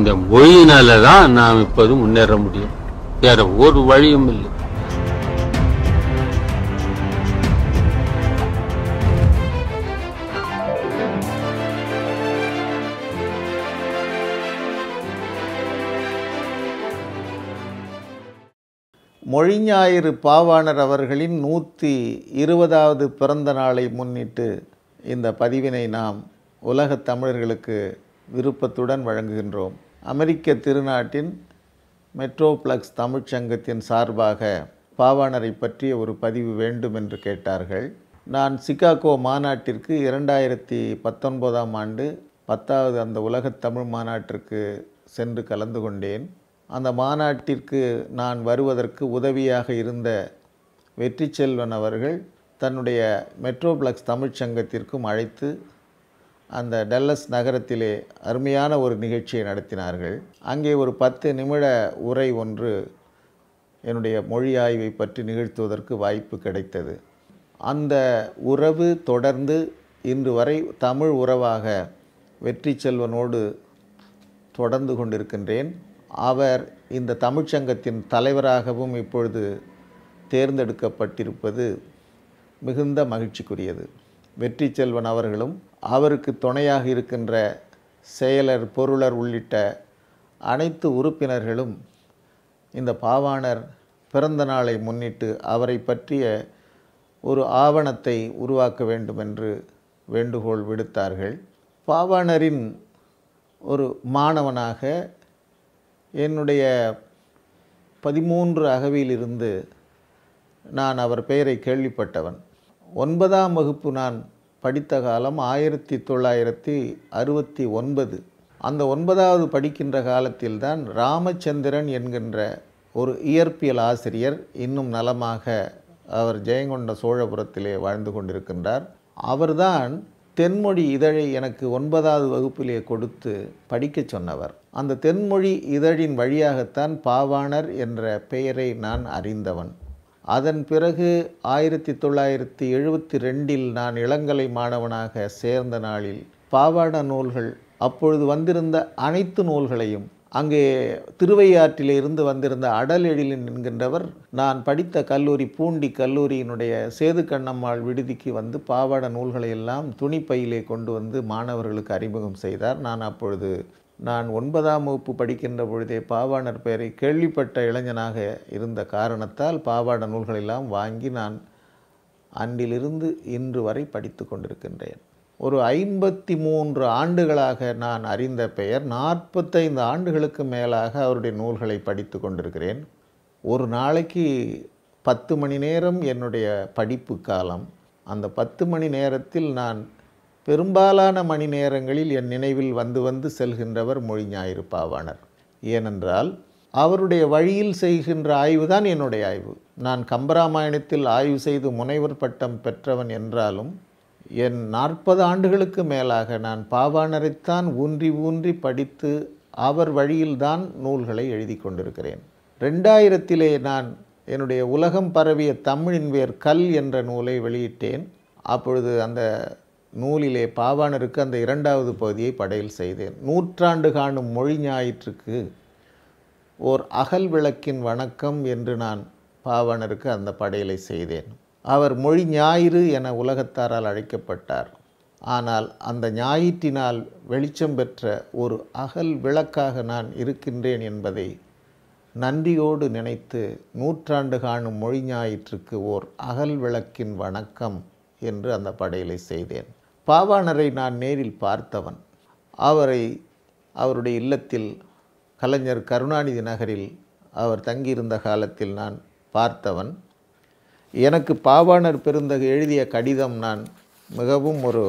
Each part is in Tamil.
இந்த மொழியினால தான் நாம் இப்போது முன்னேற முடியும் வேற ஒரு வழியும் இல்லை மொழிஞாயிறு பாவாணர் அவர்களின் நூற்றி இருபதாவது பிறந்த நாளை முன்னிட்டு இந்த பதிவினை நாம் உலகத் தமிழர்களுக்கு விருப்பத்துடன் வழங்குகின்றோம் அமெரிக்க திருநாட்டின் மெட்ரோப்ளக்ஸ் தமிழ்ச் சங்கத்தின் சார்பாக பாவாணரை பற்றிய ஒரு பதிவு வேண்டும் என்று கேட்டார்கள் நான் சிகாகோ மாநாட்டிற்கு இரண்டாயிரத்தி பத்தொன்பதாம் ஆண்டு பத்தாவது அந்த உலகத் தமிழ் மாநாட்டிற்கு சென்று கலந்து கொண்டேன் அந்த மாநாட்டிற்கு நான் வருவதற்கு உதவியாக இருந்த வெற்றி செல்வன் அவர்கள் தன்னுடைய மெட்ரோப்ளக்ஸ் தமிழ்ச் சங்கத்திற்கும் அழைத்து அந்த டல்லஸ் நகரத்திலே அருமையான ஒரு நிகழ்ச்சியை நடத்தினார்கள் அங்கே ஒரு பத்து நிமிட உரை ஒன்று என்னுடைய மொழி ஆய்வை பற்றி நிகழ்த்துவதற்கு வாய்ப்பு கிடைத்தது அந்த உறவு தொடர்ந்து இன்று வரை தமிழ் உறவாக வெற்றி செல்வனோடு தொடர்ந்து கொண்டிருக்கின்றேன் அவர் இந்த தமிழ்ச்சங்கத்தின் தலைவராகவும் இப்பொழுது தேர்ந்தெடுக்கப்பட்டிருப்பது மிகுந்த மகிழ்ச்சிக்குரியது வெற்றி செல்வன் அவர்களும் அவருக்கு துணையாக இருக்கின்ற செயலர் பொருளர் உள்ளிட்ட அனைத்து உறுப்பினர்களும் இந்த பாவாணர் பிறந்த நாளை முன்னிட்டு அவரை பற்றிய ஒரு ஆவணத்தை உருவாக்க வேண்டும் என்று வேண்டுகோள் விடுத்தார்கள் பாவாணரின் ஒரு மாணவனாக என்னுடைய பதிமூன்று அகவியிலிருந்து நான் அவர் பெயரை கேள்விப்பட்டவன் ஒன்பதாம் வகுப்பு நான் படித்த காலம் ஆயிரத்தி தொள்ளாயிரத்தி அறுபத்தி ஒன்பது அந்த ஒன்பதாவது படிக்கின்ற காலத்தில்தான் ராமச்சந்திரன் என்கின்ற ஒரு இயற்பியல் ஆசிரியர் இன்னும் நலமாக அவர் ஜெயங்கொண்ட சோழபுரத்திலே வாழ்ந்து கொண்டிருக்கின்றார் அவர்தான் தென்மொழி இதழை எனக்கு ஒன்பதாவது வகுப்பிலே கொடுத்து படிக்கச் சொன்னவர் அந்த தென்மொழி இதழின் வழியாகத்தான் பாவாணர் என்ற பெயரை நான் அறிந்தவன் அதன் பிறகு ஆயிரத்தி தொள்ளாயிரத்தி எழுபத்தி ரெண்டில் நான் இளங்கலை மாணவனாக சேர்ந்த நாளில் பாவாண நூல்கள் அப்பொழுது வந்திருந்த அனைத்து நூல்களையும் அங்கே திருவையாற்றிலே இருந்து வந்திருந்த அடல் எழிலன் என்கின்றவர் நான் படித்த கல்லூரி பூண்டி கல்லூரியினுடைய சேது கண்ணம்மாள் விடுதிக்கு வந்து பாவாட நூல்களை எல்லாம் துணிப்பையிலே கொண்டு வந்து மாணவர்களுக்கு அறிமுகம் செய்தார் நான் அப்பொழுது நான் ஒன்பதாம் வகுப்பு படிக்கின்ற பொழுதே பாவாணர் பெயரை கேள்விப்பட்ட இளைஞனாக இருந்த காரணத்தால் பாவாட நூல்களெல்லாம் வாங்கி நான் அன்றிலிருந்து இன்று வரை படித்து கொண்டிருக்கின்றேன் ஒரு ஐம்பத்தி மூன்று ஆண்டுகளாக நான் அறிந்த பெயர் நாற்பத்தைந்து ஆண்டுகளுக்கு மேலாக அவருடைய நூல்களை படித்து கொண்டிருக்கிறேன் ஒரு நாளைக்கு பத்து மணி நேரம் என்னுடைய படிப்பு காலம் அந்த பத்து மணி நேரத்தில் நான் பெரும்பாலான மணி நேரங்களில் என் நினைவில் வந்து வந்து செல்கின்றவர் மொழி ஞாயிறு பாவாணர் ஏனென்றால் அவருடைய வழியில் செய்கின்ற ஆய்வு தான் என்னுடைய ஆய்வு நான் கம்பராமாயணத்தில் ஆய்வு செய்து முனைவர் பட்டம் பெற்றவன் என்றாலும் என் நாற்பது ஆண்டுகளுக்கு மேலாக நான் பாவாணரைத்தான் ஊன்றி ஊன்றி படித்து அவர் வழியில்தான் நூல்களை எழுதி கொண்டிருக்கிறேன் ரெண்டாயிரத்திலே நான் என்னுடைய உலகம் பரவிய தமிழின் வேர் கல் என்ற நூலை வெளியிட்டேன் அப்பொழுது அந்த நூலிலே பாவாணருக்கு அந்த இரண்டாவது பகுதியை படையல் செய்தேன் நூற்றாண்டு காணும் மொழி ஞாயிற்றுக்கு ஓர் அகல் விளக்கின் வணக்கம் என்று நான் பாவாணருக்கு அந்த படையலை செய்தேன் அவர் மொழி ஞாயிறு என உலகத்தாரால் அழைக்கப்பட்டார் ஆனால் அந்த ஞாயிற்றினால் வெளிச்சம் பெற்ற ஒரு அகல் விளக்காக நான் இருக்கின்றேன் என்பதை நன்றியோடு நினைத்து நூற்றாண்டு காணும் மொழி ஞாயிற்றுக்கு ஓர் அகல் விளக்கின் வணக்கம் என்று அந்த படையலை செய்தேன் பாவாணரை நான் நேரில் பார்த்தவன் அவரை அவருடைய இல்லத்தில் கலைஞர் கருணாநிதி நகரில் அவர் தங்கியிருந்த காலத்தில் நான் பார்த்தவன் எனக்கு பாவாணர் பெருந்தகை எழுதிய கடிதம் நான் மிகவும் ஒரு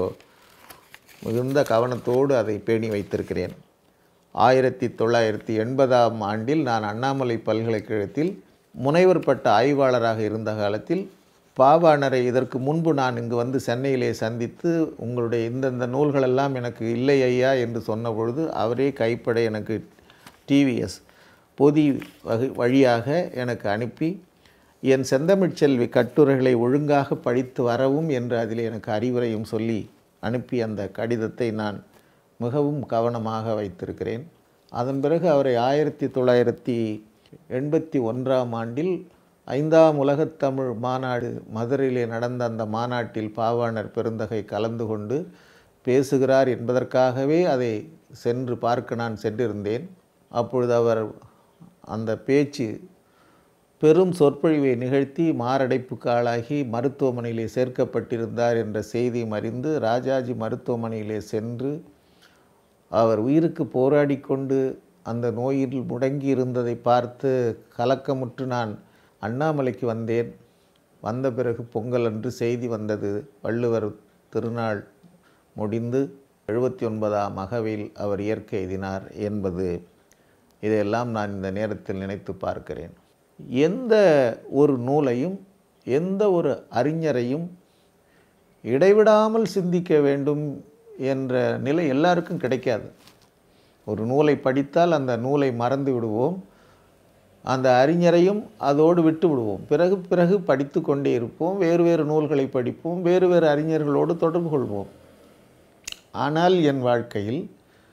மிகுந்த கவனத்தோடு அதை பேணி வைத்திருக்கிறேன் ஆயிரத்தி தொள்ளாயிரத்தி எண்பதாம் ஆண்டில் நான் அண்ணாமலை பல்கலைக்கழகத்தில் முனைவர் பட்ட ஆய்வாளராக இருந்த காலத்தில் பாவாணரை இதற்கு முன்பு நான் இங்கு வந்து சென்னையிலே சந்தித்து உங்களுடைய இந்தந்த நூல்களெல்லாம் எனக்கு இல்லை ஐயா என்று சொன்ன பொழுது அவரே கைப்பட எனக்கு டிவிஎஸ் பொதி வகை வழியாக எனக்கு அனுப்பி என் செந்தமிழ்ச் செல்வி கட்டுரைகளை ஒழுங்காக படித்து வரவும் என்று அதில் எனக்கு அறிவுரையும் சொல்லி அனுப்பி அந்த கடிதத்தை நான் மிகவும் கவனமாக வைத்திருக்கிறேன் அதன் பிறகு அவரை ஆயிரத்தி தொள்ளாயிரத்தி எண்பத்தி ஒன்றாம் ஆண்டில் ஐந்தாம் உலகத்தமிழ் மாநாடு மதுரையிலே நடந்த அந்த மாநாட்டில் பாவாணர் பெருந்தகை கலந்து கொண்டு பேசுகிறார் என்பதற்காகவே அதை சென்று பார்க்க நான் சென்றிருந்தேன் அப்பொழுது அவர் அந்த பேச்சு பெரும் சொற்பொழிவை நிகழ்த்தி மாரடைப்புக்கு ஆளாகி மருத்துவமனையிலே சேர்க்கப்பட்டிருந்தார் என்ற செய்தியும் அறிந்து ராஜாஜி மருத்துவமனையிலே சென்று அவர் உயிருக்கு போராடி கொண்டு அந்த நோயில் முடங்கி இருந்ததை பார்த்து கலக்கமுற்று நான் அண்ணாமலைக்கு வந்தேன் வந்த பிறகு பொங்கல் அன்று செய்தி வந்தது வள்ளுவர் திருநாள் முடிந்து எழுபத்தி ஒன்பதாம் அகவில் அவர் இயற்கை எய்தினார் என்பது இதையெல்லாம் நான் இந்த நேரத்தில் நினைத்து பார்க்கிறேன் எந்த ஒரு நூலையும் எந்த ஒரு அறிஞரையும் இடைவிடாமல் சிந்திக்க வேண்டும் என்ற நிலை எல்லாருக்கும் கிடைக்காது ஒரு நூலை படித்தால் அந்த நூலை மறந்து விடுவோம் அந்த அறிஞரையும் அதோடு விட்டு விடுவோம் பிறகு பிறகு படித்து கொண்டே இருப்போம் வேறு வேறு நூல்களை படிப்போம் வேறு வேறு அறிஞர்களோடு தொடர்பு கொள்வோம் ஆனால் என் வாழ்க்கையில்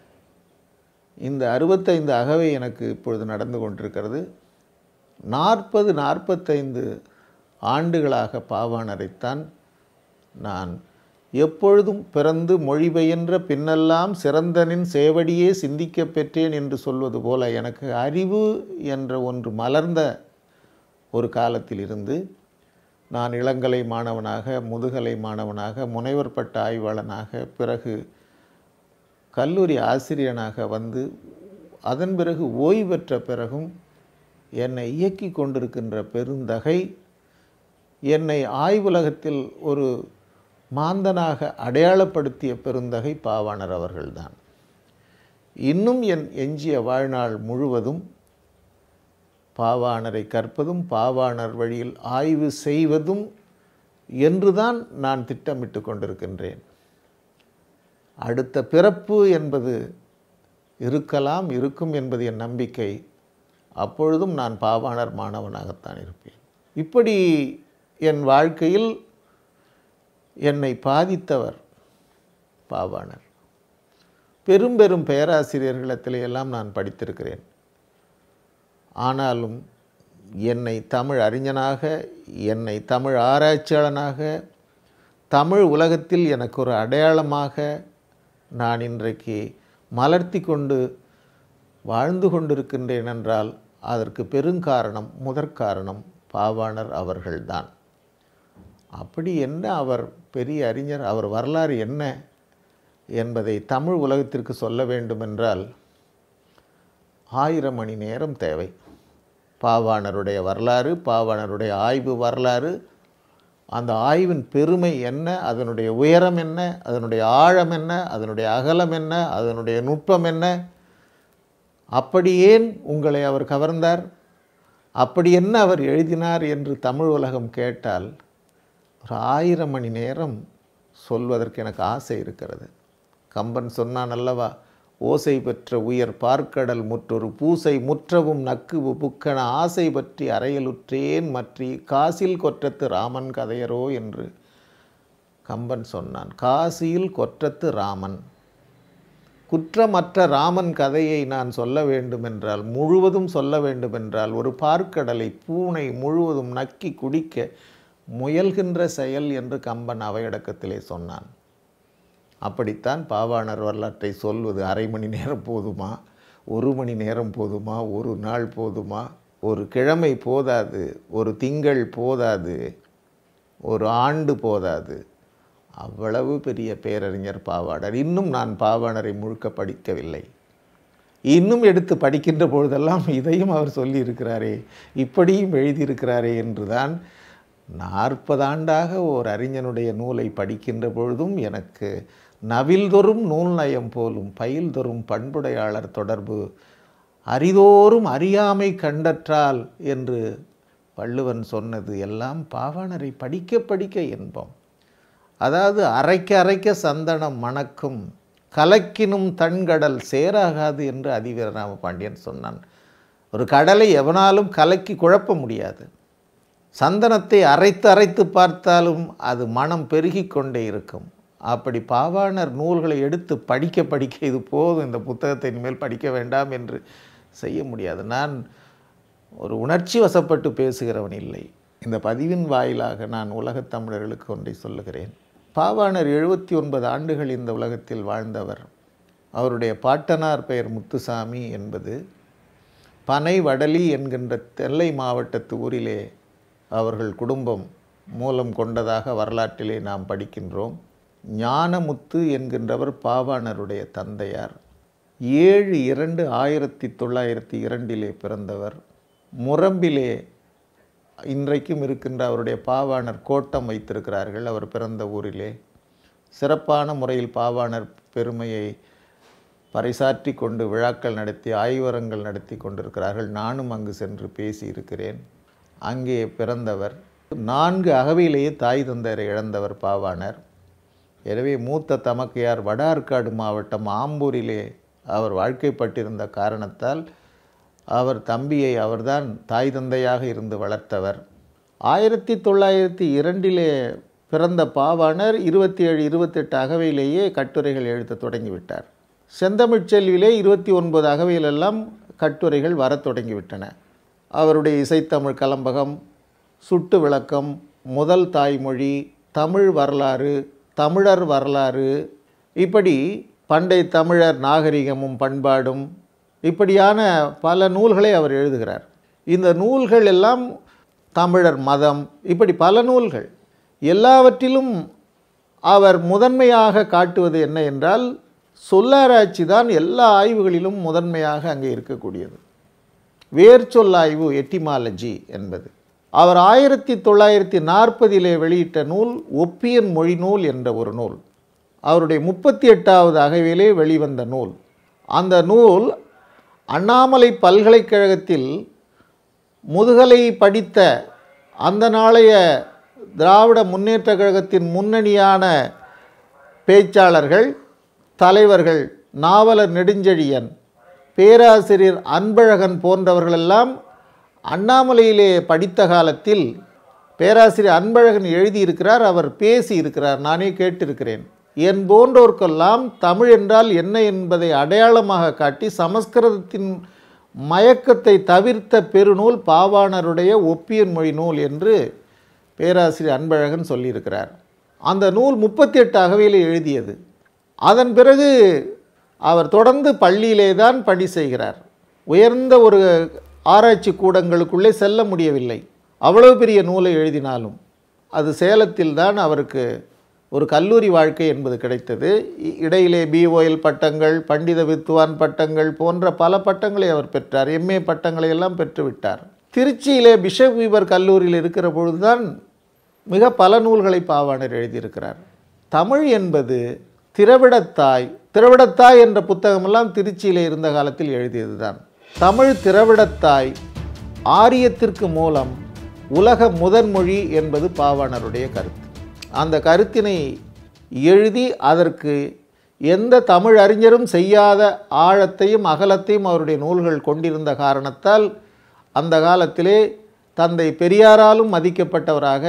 இந்த அறுபத்தைந்து அகவை எனக்கு இப்பொழுது நடந்து கொண்டிருக்கிறது நாற்பது நாற்பத்தைந்து ஆண்டுகளாக பாவாணரைத்தான் நான் எப்பொழுதும் பிறந்து மொழிபெயன்ற பின்னெல்லாம் சிறந்தனின் சேவடியே சிந்திக்கப் பெற்றேன் என்று சொல்வது போல எனக்கு அறிவு என்ற ஒன்று மலர்ந்த ஒரு காலத்தில் இருந்து நான் இளங்கலை மாணவனாக முதுகலை மாணவனாக முனைவர் பட்ட ஆய்வாளனாக பிறகு கல்லூரி ஆசிரியனாக வந்து அதன் பிறகு ஓய்வு பெற்ற பிறகும் என்னை இயக்கி கொண்டிருக்கின்ற பெருந்தகை என்னை ஆய்வுலகத்தில் ஒரு மாந்தனாக அடையாளப்படுத்திய பெருந்தகை பாவாணர் அவர்கள்தான் இன்னும் என் எஞ்சிய வாழ்நாள் முழுவதும் பாவாணரை கற்பதும் பாவாணர் வழியில் ஆய்வு செய்வதும் என்றுதான் நான் திட்டமிட்டு கொண்டிருக்கின்றேன் அடுத்த பிறப்பு என்பது இருக்கலாம் இருக்கும் என்பது என் நம்பிக்கை அப்பொழுதும் நான் பாவாணர் மாணவனாகத்தான் இருப்பேன் இப்படி என் வாழ்க்கையில் என்னை பாதித்தவர் பாவாணர் பெரும் பெரும் பேராசிரியர்களிடத்திலே எல்லாம் நான் படித்திருக்கிறேன் ஆனாலும் என்னை தமிழ் அறிஞனாக என்னை தமிழ் ஆராய்ச்சியாளனாக தமிழ் உலகத்தில் எனக்கு ஒரு அடையாளமாக நான் இன்றைக்கு மலர்த்தி கொண்டு வாழ்ந்து கொண்டிருக்கின்றேன் என்றால் அதற்கு பெருங்காரணம் முதற்காரணம் பாவாணர் அவர்கள்தான் அப்படி என்ன அவர் பெரிய அறிஞர் அவர் வரலாறு என்ன என்பதை தமிழ் உலகத்திற்கு சொல்ல வேண்டுமென்றால் ஆயிரம் மணி நேரம் தேவை பாவாணருடைய வரலாறு பாவாணருடைய ஆய்வு வரலாறு அந்த ஆய்வின் பெருமை என்ன அதனுடைய உயரம் என்ன அதனுடைய ஆழம் என்ன அதனுடைய அகலம் என்ன அதனுடைய நுட்பம் என்ன அப்படி ஏன் உங்களை அவர் கவர்ந்தார் அப்படி என்ன அவர் எழுதினார் என்று தமிழ் உலகம் கேட்டால் ஒரு ஆயிரம் மணி நேரம் சொல்வதற்கு எனக்கு ஆசை இருக்கிறது கம்பன் சொன்னான் அல்லவா ஓசை பெற்ற உயர் பார்க்கடல் முற்றொரு பூசை முற்றவும் நக்குவு புக்கன ஆசை பற்றி அறையலுற்றேன் மற்றி காசில் கொற்றத்து ராமன் கதையரோ என்று கம்பன் சொன்னான் காசியில் கொற்றத்து ராமன் குற்றமற்ற ராமன் கதையை நான் சொல்ல வேண்டுமென்றால் முழுவதும் சொல்ல வேண்டுமென்றால் ஒரு பார்க்கடலை பூனை முழுவதும் நக்கி குடிக்க முயல்கின்ற செயல் என்று கம்பன் அவையடக்கத்திலே சொன்னான் அப்படித்தான் பாவாணர் வரலாற்றை சொல்வது அரை மணி நேரம் போதுமா ஒரு மணி நேரம் போதுமா ஒரு நாள் போதுமா ஒரு கிழமை போதாது ஒரு திங்கள் போதாது ஒரு ஆண்டு போதாது அவ்வளவு பெரிய பேரறிஞர் பாவாணர் இன்னும் நான் பாவாணரை முழுக்க படிக்கவில்லை இன்னும் எடுத்து படிக்கின்ற பொழுதெல்லாம் இதையும் அவர் சொல்லியிருக்கிறாரே இப்படியும் எழுதியிருக்கிறாரே என்றுதான் நாற்பது ஆண்டாக ஓர் அறிஞனுடைய நூலை படிக்கின்ற பொழுதும் எனக்கு நவில்தொறும் நூல் நயம் போலும் பயில்தொறும் பண்புடையாளர் தொடர்பு அரிதோறும் அறியாமை கண்டற்றால் என்று வள்ளுவன் சொன்னது எல்லாம் பாவாணரை படிக்க படிக்க இன்பம் அதாவது அரைக்க அரைக்க சந்தனம் மணக்கும் கலக்கினும் தன்கடல் சேராகாது என்று அதிவீரராம பாண்டியன் சொன்னான் ஒரு கடலை எவனாலும் கலக்கி குழப்ப முடியாது சந்தனத்தை அரைத்து அரைத்து பார்த்தாலும் அது மனம் பெருகி கொண்டே இருக்கும் அப்படி பாவாணர் நூல்களை எடுத்து படிக்க படிக்க இது போதும் இந்த புத்தகத்தை இனிமேல் படிக்க வேண்டாம் என்று செய்ய முடியாது நான் ஒரு உணர்ச்சி வசப்பட்டு பேசுகிறவன் இல்லை இந்த பதிவின் வாயிலாக நான் உலகத் தமிழர்களுக்கு ஒன்றை சொல்லுகிறேன் பாவாணர் எழுபத்தி ஒன்பது ஆண்டுகள் இந்த உலகத்தில் வாழ்ந்தவர் அவருடைய பாட்டனார் பெயர் முத்துசாமி என்பது பனை வடலி என்கின்ற தெல்லை மாவட்டத்து ஊரிலே அவர்கள் குடும்பம் மூலம் கொண்டதாக வரலாற்றிலே நாம் படிக்கின்றோம் ஞானமுத்து என்கின்றவர் பாவாணருடைய தந்தையார் ஏழு இரண்டு ஆயிரத்தி தொள்ளாயிரத்தி இரண்டிலே பிறந்தவர் முரம்பிலே இன்றைக்கும் இருக்கின்ற அவருடைய பாவாணர் கோட்டம் வைத்திருக்கிறார்கள் அவர் பிறந்த ஊரிலே சிறப்பான முறையில் பாவாணர் பெருமையை பறைசாற்றி கொண்டு விழாக்கள் நடத்தி ஆய்வரங்கள் நடத்தி கொண்டிருக்கிறார்கள் நானும் அங்கு சென்று பேசியிருக்கிறேன் அங்கே பிறந்தவர் நான்கு அகவையிலேயே தாய் தந்தையரை இழந்தவர் பாவாணர் எனவே மூத்த தமக்கையார் வட ஆற்காடு மாவட்டம் ஆம்பூரிலே அவர் வாழ்க்கைப்பட்டிருந்த காரணத்தால் அவர் தம்பியை அவர்தான் தாய் தந்தையாக இருந்து வளர்த்தவர் ஆயிரத்தி தொள்ளாயிரத்தி இரண்டிலே பிறந்த பாவாணர் இருபத்தி ஏழு இருபத்தெட்டு அகவையிலேயே கட்டுரைகள் எழுத தொடங்கிவிட்டார் செந்தமிழ்ச் செல்வியிலே இருபத்தி ஒன்பது அகவையிலெல்லாம் கட்டுரைகள் வரத் தொடங்கிவிட்டன அவருடைய இசைத்தமிழ் கலம்பகம் சுட்டு விளக்கம் முதல் தாய்மொழி தமிழ் வரலாறு தமிழர் வரலாறு இப்படி பண்டை தமிழர் நாகரிகமும் பண்பாடும் இப்படியான பல நூல்களை அவர் எழுதுகிறார் இந்த நூல்கள் எல்லாம் தமிழர் மதம் இப்படி பல நூல்கள் எல்லாவற்றிலும் அவர் முதன்மையாக காட்டுவது என்ன என்றால் சொல்லாராய்ச்சி தான் எல்லா ஆய்வுகளிலும் முதன்மையாக அங்கே இருக்கக்கூடியது வேர் சொல்லாய்வு எட்டிமாலஜி என்பது அவர் ஆயிரத்தி தொள்ளாயிரத்தி நாற்பதிலே வெளியிட்ட நூல் ஒப்பியன் மொழி நூல் என்ற ஒரு நூல் அவருடைய முப்பத்தி எட்டாவது அகவிலே வெளிவந்த நூல் அந்த நூல் அண்ணாமலை பல்கலைக்கழகத்தில் முதுகலை படித்த அந்த நாளைய திராவிட முன்னேற்ற கழகத்தின் முன்னணியான பேச்சாளர்கள் தலைவர்கள் நாவலர் நெடுஞ்செழியன் பேராசிரியர் அன்பழகன் போன்றவர்களெல்லாம் அண்ணாமலையிலே படித்த காலத்தில் பேராசிரியர் அன்பழகன் எழுதியிருக்கிறார் அவர் பேசி இருக்கிறார் நானே கேட்டிருக்கிறேன் என் போன்றோர்க்கெல்லாம் தமிழ் என்றால் என்ன என்பதை அடையாளமாக காட்டி சமஸ்கிருதத்தின் மயக்கத்தை தவிர்த்த பெருநூல் பாவாணருடைய ஒப்பியன் மொழி நூல் என்று பேராசிரியர் அன்பழகன் சொல்லியிருக்கிறார் அந்த நூல் முப்பத்தி எட்டு அகவையில் எழுதியது அதன் பிறகு அவர் தொடர்ந்து பள்ளியிலே தான் பணி செய்கிறார் உயர்ந்த ஒரு ஆராய்ச்சி கூடங்களுக்குள்ளே செல்ல முடியவில்லை அவ்வளவு பெரிய நூலை எழுதினாலும் அது சேலத்தில் தான் அவருக்கு ஒரு கல்லூரி வாழ்க்கை என்பது கிடைத்தது இ- இடையிலே பிஓஎல் பட்டங்கள் பண்டித வித்துவான் பட்டங்கள் போன்ற பல பட்டங்களை அவர் பெற்றார் எம்ஏ பட்டங்களை எல்லாம் பெற்றுவிட்டார் திருச்சியிலே பிஷப் வீவர் கல்லூரியில் இருக்கிற பொழுதுதான் மிக பல நூல்களை பாவாணர் எழுதியிருக்கிறார் தமிழ் என்பது திரவிடத்தாய் திரவிடத்தாய் என்ற புத்தகமெல்லாம் திருச்சியிலே இருந்த காலத்தில் எழுதியதுதான் தமிழ் திரவிடத்தாய் ஆரியத்திற்கு மூலம் உலக முதன்மொழி என்பது பாவாணருடைய கருத்து அந்த கருத்தினை எழுதி அதற்கு எந்த தமிழ் அறிஞரும் செய்யாத ஆழத்தையும் அகலத்தையும் அவருடைய நூல்கள் கொண்டிருந்த காரணத்தால் அந்த காலத்திலே தந்தை பெரியாராலும் மதிக்கப்பட்டவராக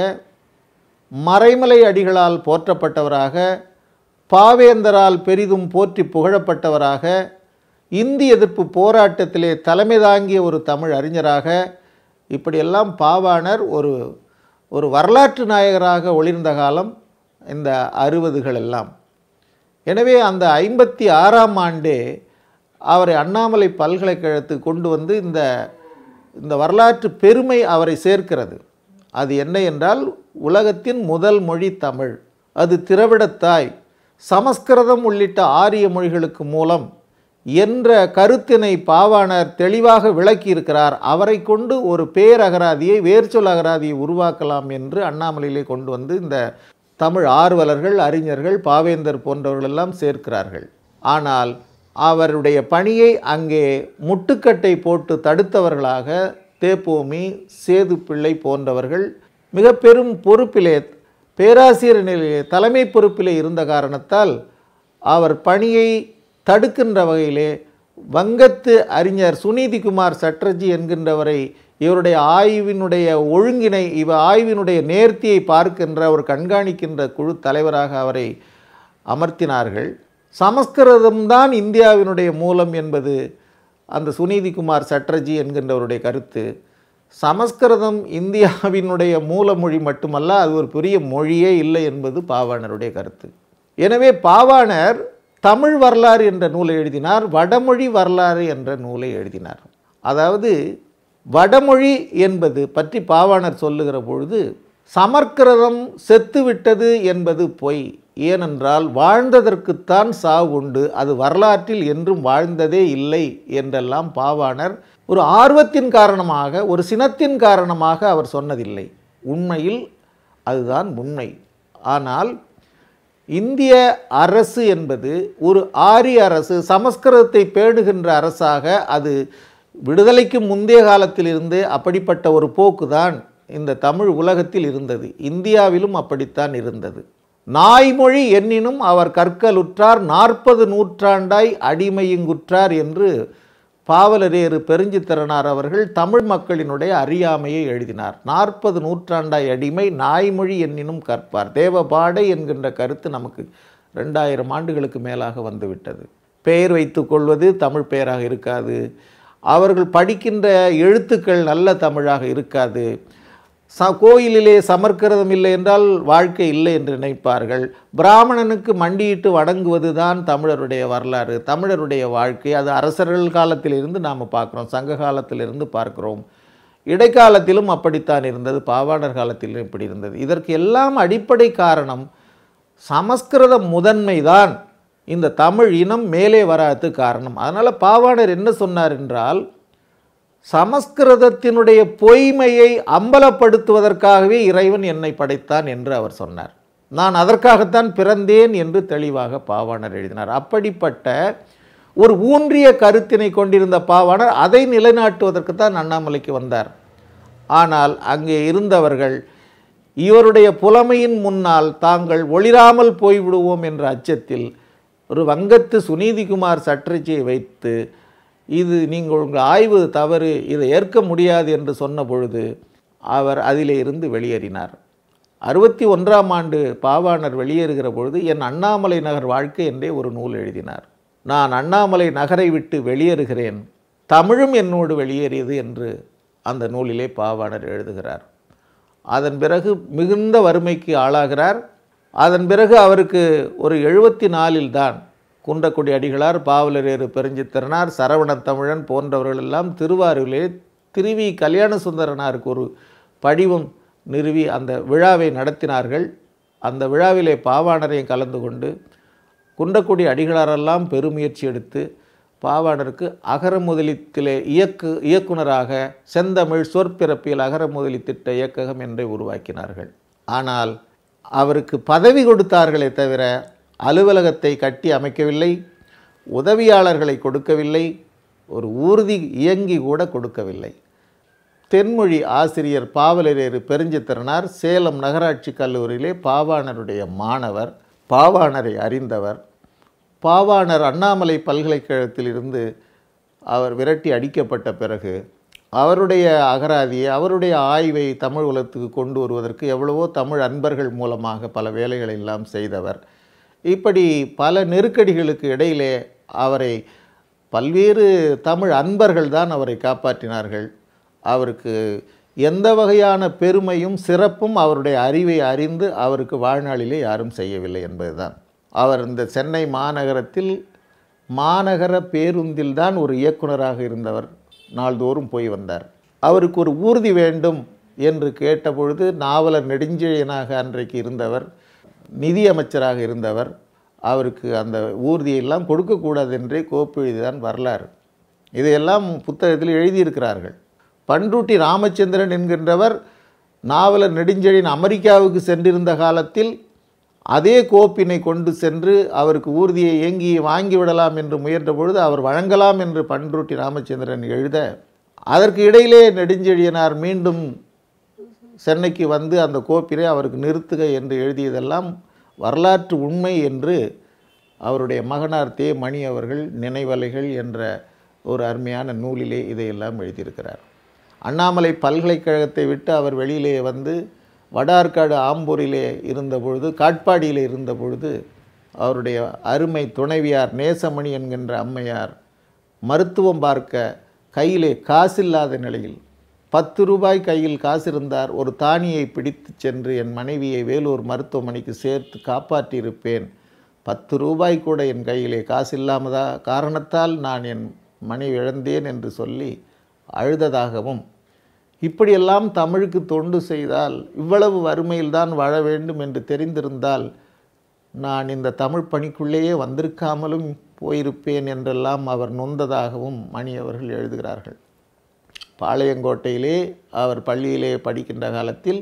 மறைமலை அடிகளால் போற்றப்பட்டவராக பாவேந்தரால் பெரிதும் போற்றி புகழப்பட்டவராக இந்தி எதிர்ப்பு போராட்டத்திலே தலைமை தாங்கிய ஒரு தமிழ் அறிஞராக இப்படியெல்லாம் பாவாணர் ஒரு ஒரு வரலாற்று நாயகராக ஒளிர்ந்த காலம் இந்த அறுபதுகள் எல்லாம் எனவே அந்த ஐம்பத்தி ஆறாம் ஆண்டே அவரை அண்ணாமலை பல்கலைக்கழகத்துக்கு கொண்டு வந்து இந்த இந்த வரலாற்று பெருமை அவரை சேர்க்கிறது அது என்ன என்றால் உலகத்தின் முதல் மொழி தமிழ் அது திரவிடத்தாய் சமஸ்கிருதம் உள்ளிட்ட ஆரிய மொழிகளுக்கு மூலம் என்ற கருத்தினை பாவாணர் தெளிவாக விளக்கியிருக்கிறார் அவரை கொண்டு ஒரு பேரகராதியை வேர்ச்சொல் அகராதியை உருவாக்கலாம் என்று அண்ணாமலையிலே கொண்டு வந்து இந்த தமிழ் ஆர்வலர்கள் அறிஞர்கள் பாவேந்தர் போன்றவர்கள் எல்லாம் சேர்க்கிறார்கள் ஆனால் அவருடைய பணியை அங்கே முட்டுக்கட்டை போட்டு தடுத்தவர்களாக தேப்போமி சேது பிள்ளை போன்றவர்கள் மிக பெரும் பொறுப்பிலே பேராசிரியர் நிலையிலே தலைமை பொறுப்பிலே இருந்த காரணத்தால் அவர் பணியை தடுக்கின்ற வகையிலே வங்கத்து அறிஞர் சுனீதிகுமார் சட்டர்ஜி என்கின்றவரை இவருடைய ஆய்வினுடைய ஒழுங்கினை இவ ஆய்வினுடைய நேர்த்தியை பார்க்கின்ற ஒரு கண்காணிக்கின்ற குழு தலைவராக அவரை அமர்த்தினார்கள் சமஸ்கிருதம்தான் இந்தியாவினுடைய மூலம் என்பது அந்த சுனீதிகுமார் சட்டர்ஜி என்கின்றவருடைய கருத்து சமஸ்கிருதம் இந்தியாவினுடைய மூலமொழி மட்டுமல்ல அது ஒரு பெரிய மொழியே இல்லை என்பது பாவாணருடைய கருத்து எனவே பாவாணர் தமிழ் வரலாறு என்ற நூலை எழுதினார் வடமொழி வரலாறு என்ற நூலை எழுதினார் அதாவது வடமொழி என்பது பற்றி பாவாணர் சொல்லுகிற பொழுது சமஸ்கிருதம் செத்துவிட்டது என்பது பொய் ஏனென்றால் வாழ்ந்ததற்குத்தான் சாவு உண்டு அது வரலாற்றில் என்றும் வாழ்ந்ததே இல்லை என்றெல்லாம் பாவாணர் ஒரு ஆர்வத்தின் காரணமாக ஒரு சினத்தின் காரணமாக அவர் சொன்னதில்லை உண்மையில் அதுதான் உண்மை ஆனால் இந்திய அரசு என்பது ஒரு ஆரிய அரசு சமஸ்கிருதத்தை பேணுகின்ற அரசாக அது விடுதலைக்கு முந்தைய காலத்திலிருந்து அப்படிப்பட்ட ஒரு போக்கு தான் இந்த தமிழ் உலகத்தில் இருந்தது இந்தியாவிலும் அப்படித்தான் இருந்தது நாய்மொழி எண்ணினும் அவர் கற்கலுற்றார் நாற்பது நூற்றாண்டாய் அடிமையுங்குற்றார் என்று பாவலரேறு பெருஞ்சித்திரனார் அவர்கள் தமிழ் மக்களினுடைய அறியாமையை எழுதினார் நாற்பது நூற்றாண்டாய் அடிமை நாய்மொழி எண்ணினும் கற்பார் தேவபாடை என்கின்ற கருத்து நமக்கு ரெண்டாயிரம் ஆண்டுகளுக்கு மேலாக வந்துவிட்டது பெயர் வைத்து கொள்வது தமிழ் பெயராக இருக்காது அவர்கள் படிக்கின்ற எழுத்துக்கள் நல்ல தமிழாக இருக்காது ச கோயிலிலே சமர்க்கிருதம் இல்லை என்றால் வாழ்க்கை இல்லை என்று நினைப்பார்கள் பிராமணனுக்கு மண்டியிட்டு வணங்குவது தான் தமிழருடைய வரலாறு தமிழருடைய வாழ்க்கை அது அரசர்கள் காலத்திலிருந்து நாம் பார்க்குறோம் சங்க காலத்திலிருந்து பார்க்கிறோம் இடைக்காலத்திலும் அப்படித்தான் இருந்தது பாவாணர் காலத்திலும் இப்படி இருந்தது இதற்கு எல்லாம் அடிப்படை காரணம் சமஸ்கிருத முதன்மைதான் இந்த தமிழ் இனம் மேலே வராது காரணம் அதனால் பாவாணர் என்ன சொன்னார் என்றால் சமஸ்கிருதத்தினுடைய பொய்மையை அம்பலப்படுத்துவதற்காகவே இறைவன் என்னை படைத்தான் என்று அவர் சொன்னார் நான் அதற்காகத்தான் பிறந்தேன் என்று தெளிவாக பாவாணர் எழுதினார் அப்படிப்பட்ட ஒரு ஊன்றிய கருத்தினை கொண்டிருந்த பாவாணர் அதை நிலைநாட்டுவதற்கு தான் அண்ணாமலைக்கு வந்தார் ஆனால் அங்கே இருந்தவர்கள் இவருடைய புலமையின் முன்னால் தாங்கள் ஒளிராமல் போய்விடுவோம் என்ற அச்சத்தில் ஒரு வங்கத்து சுனீதிகுமார் சட்டர்ஜியை வைத்து இது நீங்கள் உங்கள் ஆய்வு தவறு இதை ஏற்க முடியாது என்று சொன்ன பொழுது அவர் அதிலே இருந்து வெளியேறினார் அறுபத்தி ஒன்றாம் ஆண்டு பாவாணர் வெளியேறுகிற பொழுது என் அண்ணாமலை நகர் வாழ்க்கை என்றே ஒரு நூல் எழுதினார் நான் அண்ணாமலை நகரை விட்டு வெளியேறுகிறேன் தமிழும் என்னோடு வெளியேறியது என்று அந்த நூலிலே பாவாணர் எழுதுகிறார் அதன் பிறகு மிகுந்த வறுமைக்கு ஆளாகிறார் அதன் பிறகு அவருக்கு ஒரு எழுபத்தி நாலில் தான் குன்றக்குடி அடிகளார் பாவலரேறு பெருஞ்சித்திரனார் சரவணத் தமிழன் போன்றவர்கள் எல்லாம் திருவாரூரிலே திருவி கல்யாண சுந்தரனாருக்கு ஒரு படிவம் நிறுவி அந்த விழாவை நடத்தினார்கள் அந்த விழாவிலே பாவாணரையும் கலந்து கொண்டு குன்றக்குடி அடிகளாரெல்லாம் பெருமுயற்சி எடுத்து பாவாணருக்கு அகர முதலித்திலே இயக்கு இயக்குனராக செந்தமிழ் சொற்பிறப்பியல் அகர முதலி திட்ட இயக்ககம் என்றே உருவாக்கினார்கள் ஆனால் அவருக்கு பதவி கொடுத்தார்களே தவிர அலுவலகத்தை கட்டி அமைக்கவில்லை உதவியாளர்களை கொடுக்கவில்லை ஒரு ஊர்தி இயங்கி கூட கொடுக்கவில்லை தென்மொழி ஆசிரியர் பாவலரேறு பெருஞ்சித்திரனார் சேலம் நகராட்சி கல்லூரியிலே பாவாணருடைய மாணவர் பாவாணரை அறிந்தவர் பாவாணர் அண்ணாமலை பல்கலைக்கழகத்தில் இருந்து அவர் விரட்டி அடிக்கப்பட்ட பிறகு அவருடைய அகராதியை அவருடைய ஆய்வை தமிழ் உலகத்துக்கு கொண்டு வருவதற்கு எவ்வளவோ தமிழ் அன்பர்கள் மூலமாக பல வேலைகளை எல்லாம் செய்தவர் இப்படி பல நெருக்கடிகளுக்கு இடையிலே அவரை பல்வேறு தமிழ் அன்பர்கள் தான் அவரை காப்பாற்றினார்கள் அவருக்கு எந்த வகையான பெருமையும் சிறப்பும் அவருடைய அறிவை அறிந்து அவருக்கு வாழ்நாளிலே யாரும் செய்யவில்லை என்பதுதான் அவர் இந்த சென்னை மாநகரத்தில் மாநகர பேருந்தில் தான் ஒரு இயக்குனராக இருந்தவர் நாள்தோறும் போய் வந்தார் அவருக்கு ஒரு ஊர்தி வேண்டும் என்று கேட்டபொழுது நாவலர் நெடுஞ்செழியனாக அன்றைக்கு இருந்தவர் நிதியமைச்சராக இருந்தவர் அவருக்கு அந்த ஊர்தியெல்லாம் கொடுக்கக்கூடாது என்றே கோப்பு எழுதிதான் வரலாறு இதையெல்லாம் புத்தகத்தில் எழுதியிருக்கிறார்கள் பண்ருட்டி ராமச்சந்திரன் என்கின்றவர் நாவலர் நெடுஞ்செழியன் அமெரிக்காவுக்கு சென்றிருந்த காலத்தில் அதே கோப்பினை கொண்டு சென்று அவருக்கு ஊர்தியை ஏங்கி வாங்கிவிடலாம் என்று முயன்ற பொழுது அவர் வழங்கலாம் என்று பண்ருட்டி ராமச்சந்திரன் எழுத அதற்கு இடையிலே நெடுஞ்செழியனார் மீண்டும் சென்னைக்கு வந்து அந்த கோப்பினை அவருக்கு நிறுத்துக என்று எழுதியதெல்லாம் வரலாற்று உண்மை என்று அவருடைய மகனார் தே மணி அவர்கள் நினைவலைகள் என்ற ஒரு அருமையான நூலிலே இதையெல்லாம் எழுதியிருக்கிறார் அண்ணாமலை பல்கலைக்கழகத்தை விட்டு அவர் வெளியிலே வந்து வடார்காடு ஆம்பூரிலே இருந்த பொழுது காட்பாடியிலே இருந்த பொழுது அவருடைய அருமை துணைவியார் நேசமணி என்கின்ற அம்மையார் மருத்துவம் பார்க்க கையிலே காசில்லாத நிலையில் பத்து ரூபாய் கையில் காசு இருந்தார் ஒரு தானியை பிடித்து சென்று என் மனைவியை வேலூர் மருத்துவமனைக்கு சேர்த்து காப்பாற்றியிருப்பேன் பத்து ரூபாய் கூட என் கையிலே காசு இல்லாமதா காரணத்தால் நான் என் மனைவி இழந்தேன் என்று சொல்லி அழுததாகவும் இப்படியெல்லாம் தமிழுக்கு தொண்டு செய்தால் இவ்வளவு வறுமையில்தான் வாழ வேண்டும் என்று தெரிந்திருந்தால் நான் இந்த தமிழ் பணிக்குள்ளேயே வந்திருக்காமலும் போயிருப்பேன் என்றெல்லாம் அவர் நொந்ததாகவும் மணி அவர்கள் எழுதுகிறார்கள் பாளையங்கோட்டையிலே அவர் பள்ளியிலே படிக்கின்ற காலத்தில்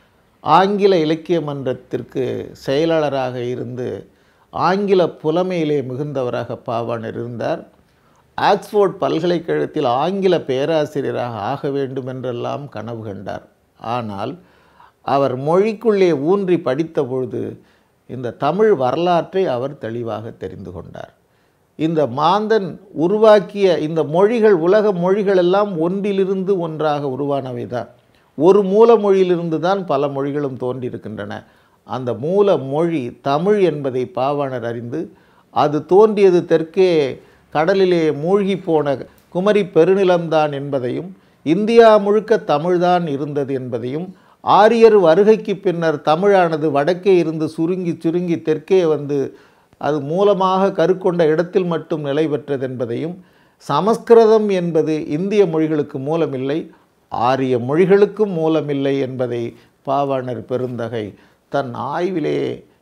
ஆங்கில இலக்கிய மன்றத்திற்கு செயலாளராக இருந்து ஆங்கில புலமையிலே மிகுந்தவராக பாவாணர் இருந்தார் ஆக்ஸ்போர்ட் பல்கலைக்கழகத்தில் ஆங்கில பேராசிரியராக ஆக வேண்டும் என்றெல்லாம் கனவு கண்டார் ஆனால் அவர் மொழிக்குள்ளே ஊன்றி படித்த பொழுது இந்த தமிழ் வரலாற்றை அவர் தெளிவாக தெரிந்து கொண்டார் இந்த மாந்தன் உருவாக்கிய இந்த மொழிகள் உலக மொழிகள் எல்லாம் ஒன்றிலிருந்து ஒன்றாக உருவானவை தான் ஒரு மூல மொழியிலிருந்து தான் பல மொழிகளும் தோன்றியிருக்கின்றன அந்த மூல மொழி தமிழ் என்பதை பாவாணர் அறிந்து அது தோன்றியது தெற்கே கடலிலே மூழ்கி போன குமரி பெருநிலம்தான் என்பதையும் இந்தியா முழுக்க தமிழ்தான் இருந்தது என்பதையும் ஆரியர் வருகைக்கு பின்னர் தமிழானது வடக்கே இருந்து சுருங்கி சுருங்கி தெற்கே வந்து அது மூலமாக கருக்கொண்ட இடத்தில் மட்டும் நிலை பெற்றது என்பதையும் சமஸ்கிருதம் என்பது இந்திய மொழிகளுக்கு மூலமில்லை ஆரிய மொழிகளுக்கும் மூலமில்லை என்பதை பாவாணர் பெருந்தகை தன் ஆய்விலே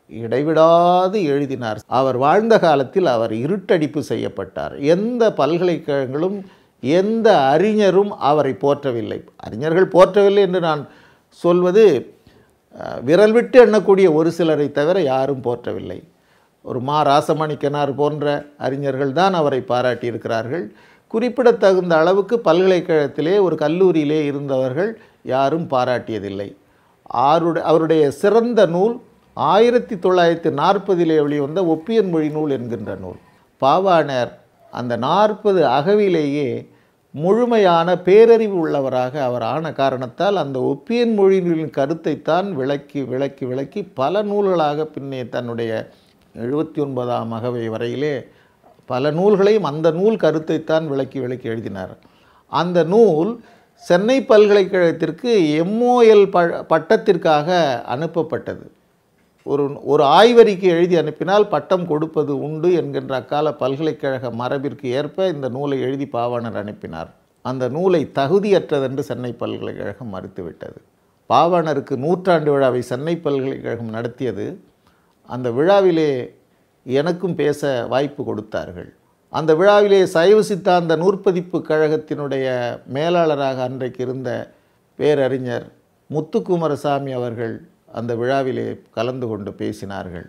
இடைவிடாது எழுதினார் அவர் வாழ்ந்த காலத்தில் அவர் இருட்டடிப்பு செய்யப்பட்டார் எந்த பல்கலைக்கழகங்களும் எந்த அறிஞரும் அவரை போற்றவில்லை அறிஞர்கள் போற்றவில்லை என்று நான் சொல்வது அஹ், விரல் விட்டு எண்ணக்கூடிய ஒரு சிலரை தவிர யாரும் போற்றவில்லை ஒரு மா ராசமாணிக்கனார் போன்ற அறிஞர்கள் தான் அவரை பாராட்டியிருக்கிறார்கள் குறிப்பிடத்தகுந்த அளவுக்கு பல்கலைக்கழகத்திலே ஒரு கல்லூரியிலே இருந்தவர்கள் யாரும் பாராட்டியதில்லை ஆருடைய அவருடைய சிறந்த நூல் ஆயிரத்தி தொள்ளாயிரத்தி நாற்பதிலே வெளிவந்த ஒப்பியன் மொழி நூல் என்கின்ற நூல் பாவாணர் அந்த நாற்பது அகவிலேயே முழுமையான பேரறிவு உள்ளவராக அவர் ஆன காரணத்தால் அந்த ஒப்பியன் மொழியின் கருத்தைத்தான் விளக்கி விளக்கி விளக்கி பல நூல்களாக பின்னே தன்னுடைய எழுபத்தி ஒன்பதாம் அகவை வரையிலே பல நூல்களையும் அந்த நூல் கருத்தைத்தான் விளக்கி விளக்கி எழுதினார் அந்த நூல் சென்னை பல்கலைக்கழகத்திற்கு எம்ஓஎல் ப பட்டத்திற்காக அனுப்பப்பட்டது ஒரு ஒரு ஆய்வறிக்கை எழுதி அனுப்பினால் பட்டம் கொடுப்பது உண்டு என்கின்ற அக்கால பல்கலைக்கழக மரபிற்கு ஏற்ப இந்த நூலை எழுதி பாவாணர் அனுப்பினார் அந்த நூலை தகுதியற்றதென்று சென்னை பல்கலைக்கழகம் மறுத்துவிட்டது பாவாணருக்கு நூற்றாண்டு விழாவை சென்னை பல்கலைக்கழகம் நடத்தியது அந்த விழாவிலே எனக்கும் பேச வாய்ப்பு கொடுத்தார்கள் அந்த விழாவிலே சைவ சித்தாந்த நூற்பதிப்பு கழகத்தினுடைய மேலாளராக அன்றைக்கு இருந்த பேரறிஞர் முத்துக்குமாரசாமி அவர்கள் அந்த விழாவிலே கலந்து கொண்டு பேசினார்கள்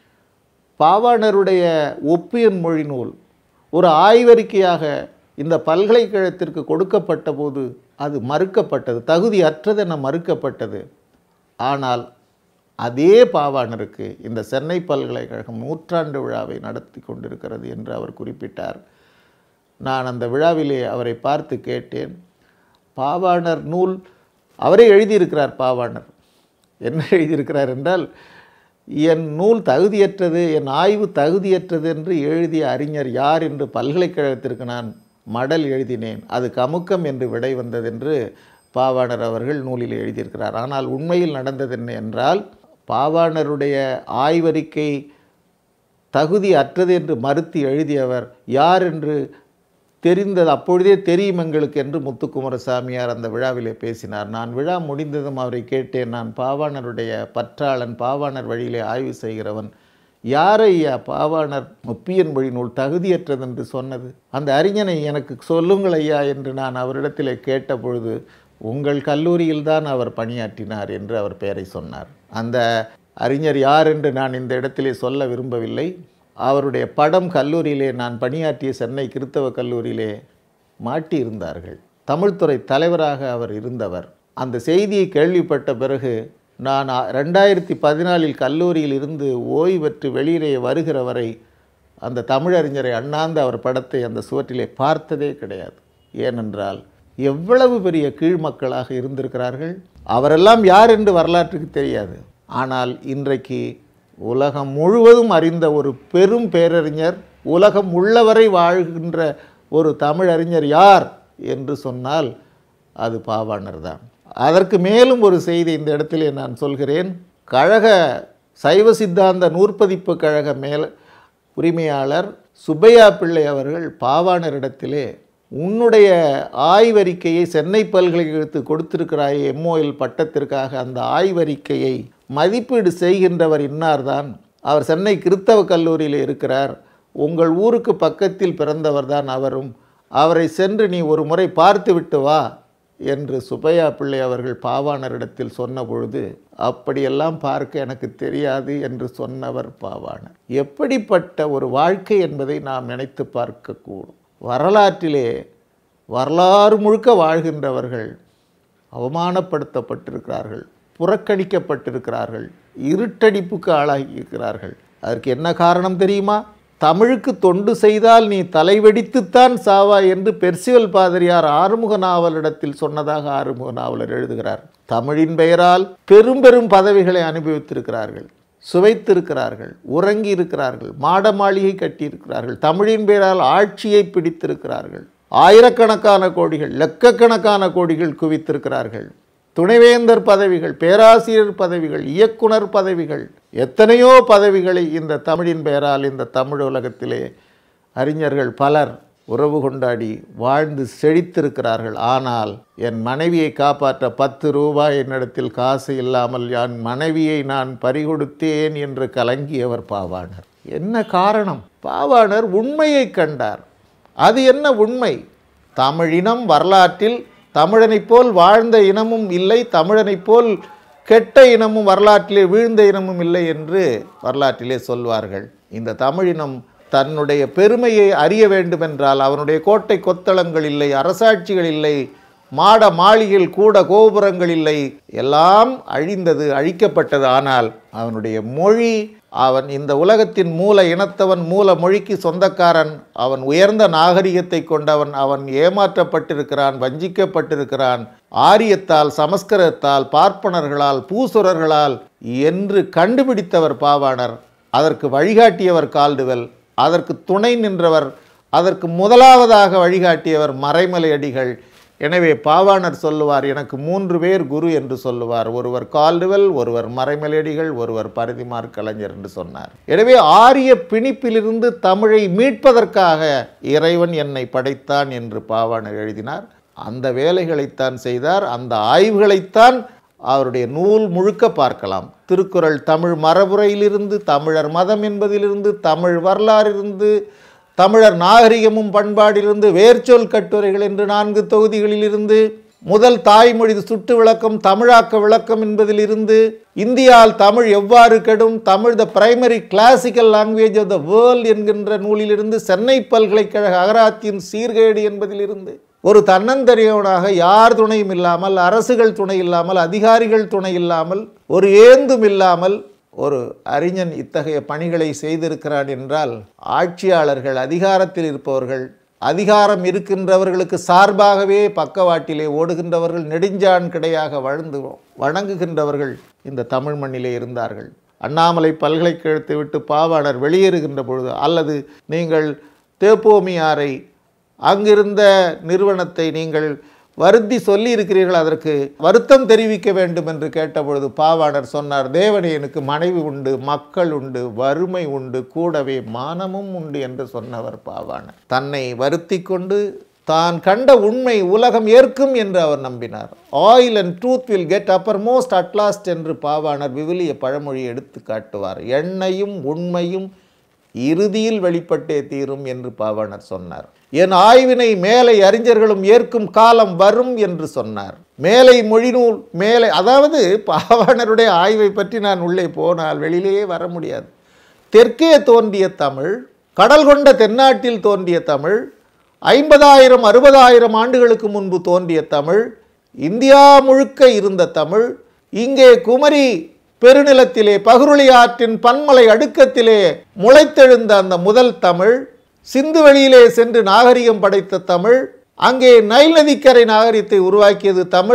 பாவாணருடைய ஒப்பியன் மொழி நூல் ஒரு ஆய்வறிக்கையாக இந்த பல்கலைக்கழகத்திற்கு கொடுக்கப்பட்ட போது அது மறுக்கப்பட்டது தகுதியற்றதென மறுக்கப்பட்டது ஆனால் அதே பாவாணருக்கு இந்த சென்னை பல்கலைக்கழகம் நூற்றாண்டு விழாவை நடத்தி கொண்டிருக்கிறது என்று அவர் குறிப்பிட்டார் நான் அந்த விழாவிலே அவரை பார்த்து கேட்டேன் பாவாணர் நூல் அவரே எழுதியிருக்கிறார் பாவாணர் என்ன எழுதியிருக்கிறார் என்றால் என் நூல் தகுதியற்றது என் ஆய்வு தகுதியற்றது என்று எழுதிய அறிஞர் யார் என்று பல்கலைக்கழகத்திற்கு நான் மடல் எழுதினேன் அது கமுக்கம் என்று விடை வந்ததென்று பாவாணர் அவர்கள் நூலில் எழுதியிருக்கிறார் ஆனால் உண்மையில் நடந்தது என்ன என்றால் பாவாணருடைய ஆய்வறிக்கை தகுதி அற்றது என்று மறுத்து எழுதியவர் யார் என்று தெரிந்தது அப்பொழுதே தெரியும் எங்களுக்கு என்று முத்துக்குமாரசாமியார் அந்த விழாவிலே பேசினார் நான் விழா முடிந்ததும் அவரை கேட்டேன் நான் பாவாணருடைய பற்றாளன் பாவாணர் வழியிலே ஆய்வு செய்கிறவன் யாரையா பாவாணர் ஒப்பியன் மொழி நூல் தகுதியற்றது என்று சொன்னது அந்த அறிஞனை எனக்கு சொல்லுங்கள் ஐயா என்று நான் அவரிடத்திலே கேட்ட பொழுது உங்கள் கல்லூரியில்தான் அவர் பணியாற்றினார் என்று அவர் பெயரை சொன்னார் அந்த அறிஞர் யார் என்று நான் இந்த இடத்திலே சொல்ல விரும்பவில்லை அவருடைய படம் கல்லூரியிலே நான் பணியாற்றிய சென்னை கிறித்தவ கல்லூரியிலே மாட்டியிருந்தார்கள் தமிழ்துறை தலைவராக அவர் இருந்தவர் அந்த செய்தியை கேள்விப்பட்ட பிறகு நான் அ- ரெண்டாயிரத்தி பதினாலில் கல்லூரியில் இருந்து ஓய்வு பெற்று வெளியிலே வருகிற வரை அந்த தமிழறிஞரை அண்ணாந்து அவர் படத்தை அந்த சுவற்றிலே பார்த்ததே கிடையாது ஏனென்றால் எவ்வளவு பெரிய கீழ் மக்களாக இருந்திருக்கிறார்கள் அவரெல்லாம் யார் என்று வரலாற்றுக்கு தெரியாது ஆனால் இன்றைக்கு உலகம் முழுவதும் அறிந்த ஒரு பெரும் பேரறிஞர் உலகம் உள்ளவரை வாழ்கின்ற ஒரு தமிழறிஞர் யார் என்று சொன்னால் அது பாவாணர் தான் அதற்கு மேலும் ஒரு செய்தி இந்த இடத்திலே நான் சொல்கிறேன் கழக சைவ சித்தாந்த நூற்பதிப்பு கழக மேல உரிமையாளர் சுப்பையா பிள்ளை அவர்கள் பாவாணரிடத்திலே உன்னுடைய ஆய்வறிக்கையை சென்னை பல்கலைக்கழகத்துக்கு கொடுத்திருக்கிறாய் எம்ஓஎல் பட்டத்திற்காக அந்த ஆய்வறிக்கையை மதிப்பீடு செய்கின்றவர் இன்னார்தான் அவர் சென்னை கிறித்தவ கல்லூரியில் இருக்கிறார் உங்கள் ஊருக்கு பக்கத்தில் பிறந்தவர் தான் அவரும் அவரை சென்று நீ ஒரு முறை பார்த்து விட்டு வா என்று சுப்பையா பிள்ளை அவர்கள் பாவாணரிடத்தில் சொன்ன பொழுது அப்படியெல்லாம் பார்க்க எனக்கு தெரியாது என்று சொன்னவர் பாவாணர் எப்படிப்பட்ட ஒரு வாழ்க்கை என்பதை நாம் நினைத்து பார்க்கக்கூடும் வரலாற்றிலே வரலாறு முழுக்க வாழ்கின்றவர்கள் அவமானப்படுத்தப்பட்டிருக்கிறார்கள் புறக்கணிக்கப்பட்டிருக்கிறார்கள் இருட்டடிப்புக்கு ஆளாகி இருக்கிறார்கள் அதற்கு என்ன காரணம் தெரியுமா தமிழுக்கு தொண்டு செய்தால் நீ தலைவெடித்துத்தான் சாவா என்று பெர்சிவல் பாதிரியார் ஆறுமுக நாவலிடத்தில் சொன்னதாக ஆறுமுக நாவலர் எழுதுகிறார் தமிழின் பெயரால் பெரும் பெரும் பதவிகளை அனுபவித்திருக்கிறார்கள் சுவைத்திருக்கிறார்கள் உறங்கி இருக்கிறார்கள் மாட மாளிகை கட்டியிருக்கிறார்கள் தமிழின் பெயரால் ஆட்சியை பிடித்திருக்கிறார்கள் ஆயிரக்கணக்கான கோடிகள் லட்சக்கணக்கான கோடிகள் குவித்திருக்கிறார்கள் துணைவேந்தர் பதவிகள் பேராசிரியர் பதவிகள் இயக்குனர் பதவிகள் எத்தனையோ பதவிகளை இந்த தமிழின் பெயரால் இந்த தமிழ் உலகத்திலே அறிஞர்கள் பலர் உறவு கொண்டாடி வாழ்ந்து செழித்திருக்கிறார்கள் ஆனால் என் மனைவியை காப்பாற்ற பத்து ரூபாய் என்னிடத்தில் காசு இல்லாமல் என் மனைவியை நான் பறிகொடுத்தேன் என்று கலங்கியவர் பாவாணர் என்ன காரணம் பாவாணர் உண்மையை கண்டார் அது என்ன உண்மை தமிழினம் வரலாற்றில் தமிழனைப் போல் வாழ்ந்த இனமும் இல்லை தமிழனைப் போல் கெட்ட இனமும் வரலாற்றிலே வீழ்ந்த இனமும் இல்லை என்று வரலாற்றிலே சொல்வார்கள் இந்த தமிழினம் தன்னுடைய பெருமையை அறிய வேண்டுமென்றால் அவனுடைய கோட்டை கொத்தளங்கள் இல்லை அரசாட்சிகள் இல்லை மாட மாளிகையில் கூட கோபுரங்கள் இல்லை எல்லாம் அழிந்தது அழிக்கப்பட்டது ஆனால் அவனுடைய மொழி அவன் இந்த உலகத்தின் மூல இனத்தவன் மூல மொழிக்கு சொந்தக்காரன் அவன் உயர்ந்த நாகரிகத்தை கொண்டவன் அவன் ஏமாற்றப்பட்டிருக்கிறான் வஞ்சிக்கப்பட்டிருக்கிறான் ஆரியத்தால் சமஸ்கிருதத்தால் பார்ப்பனர்களால் பூசுரர்களால் என்று கண்டுபிடித்தவர் பாவாணர் அதற்கு வழிகாட்டியவர் கால்டுவெல் அதற்கு துணை நின்றவர் அதற்கு முதலாவதாக வழிகாட்டியவர் மறைமலை அடிகள் எனவே பாவாணர் சொல்லுவார் எனக்கு மூன்று பேர் குரு என்று சொல்லுவார் ஒருவர் கால்டுவெல் ஒருவர் மறைமலையடிகள் ஒருவர் பரதிமார் கலைஞர் என்று சொன்னார் எனவே ஆரிய பிணிப்பிலிருந்து தமிழை மீட்பதற்காக இறைவன் என்னை படைத்தான் என்று பாவாணர் எழுதினார் அந்த வேலைகளைத்தான் செய்தார் அந்த ஆய்வுகளைத்தான் அவருடைய நூல் முழுக்க பார்க்கலாம் திருக்குறள் தமிழ் மரபுரையிலிருந்து தமிழர் மதம் என்பதிலிருந்து தமிழ் வரலாறிலிருந்து தமிழர் நாகரிகமும் பண்பாடிலிருந்து வேர்ச்சொல் கட்டுரைகள் என்று நான்கு தொகுதிகளிலிருந்து முதல் தாய்மொழி சுட்டு விளக்கம் தமிழாக்க விளக்கம் என்பதிலிருந்து இந்தியால் தமிழ் எவ்வாறு கெடும் Tamil the primary classical language of the world என்கின்ற நூலிலிருந்து சென்னை பல்கலைக்கழக அகராத்தியின் சீர்கேடு என்பதிலிருந்து ஒரு தன்னந்தறியவனாக யார் துணையும் இல்லாமல் அரசுகள் துணை இல்லாமல் அதிகாரிகள் துணை இல்லாமல் ஒரு ஏந்தும் இல்லாமல் ஒரு அறிஞன் இத்தகைய பணிகளை செய்திருக்கிறான் என்றால் ஆட்சியாளர்கள் அதிகாரத்தில் இருப்பவர்கள் அதிகாரம் இருக்கின்றவர்களுக்கு சார்பாகவே பக்கவாட்டிலே ஓடுகின்றவர்கள் நெடுஞ்சான் கிடையாக வாழ்ந்து வணங்குகின்றவர்கள் இந்த தமிழ் மண்ணிலே இருந்தார்கள் அண்ணாமலை பல்கலைக்கழகத்தை விட்டு பாவாணர் வெளியேறுகின்ற பொழுது அல்லது நீங்கள் தேப்போமியாரை அங்கிருந்த நிறுவனத்தை நீங்கள் வருத்தி சொல்லி இருக்கிறீர்கள் அதற்கு வருத்தம் தெரிவிக்க வேண்டும் என்று கேட்டபொழுது பாவாணர் சொன்னார் தேவனே எனக்கு மனைவி உண்டு மக்கள் உண்டு வறுமை உண்டு கூடவே மானமும் உண்டு என்று சொன்னவர் பாவாணர் தன்னை வருத்தி கொண்டு தான் கண்ட உண்மை உலகம் ஏற்கும் என்று அவர் நம்பினார் oil and truth will get uppermost at last என்று பாவாணர் விவிலிய பழமொழி எடுத்து காட்டுவார் எண்ணையும் உண்மையும் இறுதியில் வெளிப்பட்டே தீரும் என்று பாவாணர் சொன்னார் என் ஆய்வினை மேலை அறிஞர்களும் ஏற்கும் காலம் வரும் என்று சொன்னார் மேலை மொழிநூல் மேலை அதாவது பாவாணருடைய ஆய்வை பற்றி நான் உள்ளே போனால் வெளியிலேயே வர முடியாது தெற்கே தோன்றிய தமிழ் கடல் கொண்ட தென்னாட்டில் தோன்றிய தமிழ் ஐம்பதாயிரம் அறுபதாயிரம் ஆண்டுகளுக்கு முன்பு தோன்றிய தமிழ் இந்தியா முழுக்க இருந்த தமிழ் இங்கே குமரி பெருநிலத்திலே பகுருளி ஆற்றின் பன்மலை அடுக்கத்திலே முளைத்தெழுந்த அந்த முதல் தமிழ் சிந்து வெளியிலே சென்று நாகரிகம் படைத்த தமிழ் அங்கே நைல் நதிக்கரை நாகரிகத்தை உருவாக்கியது தமிழ்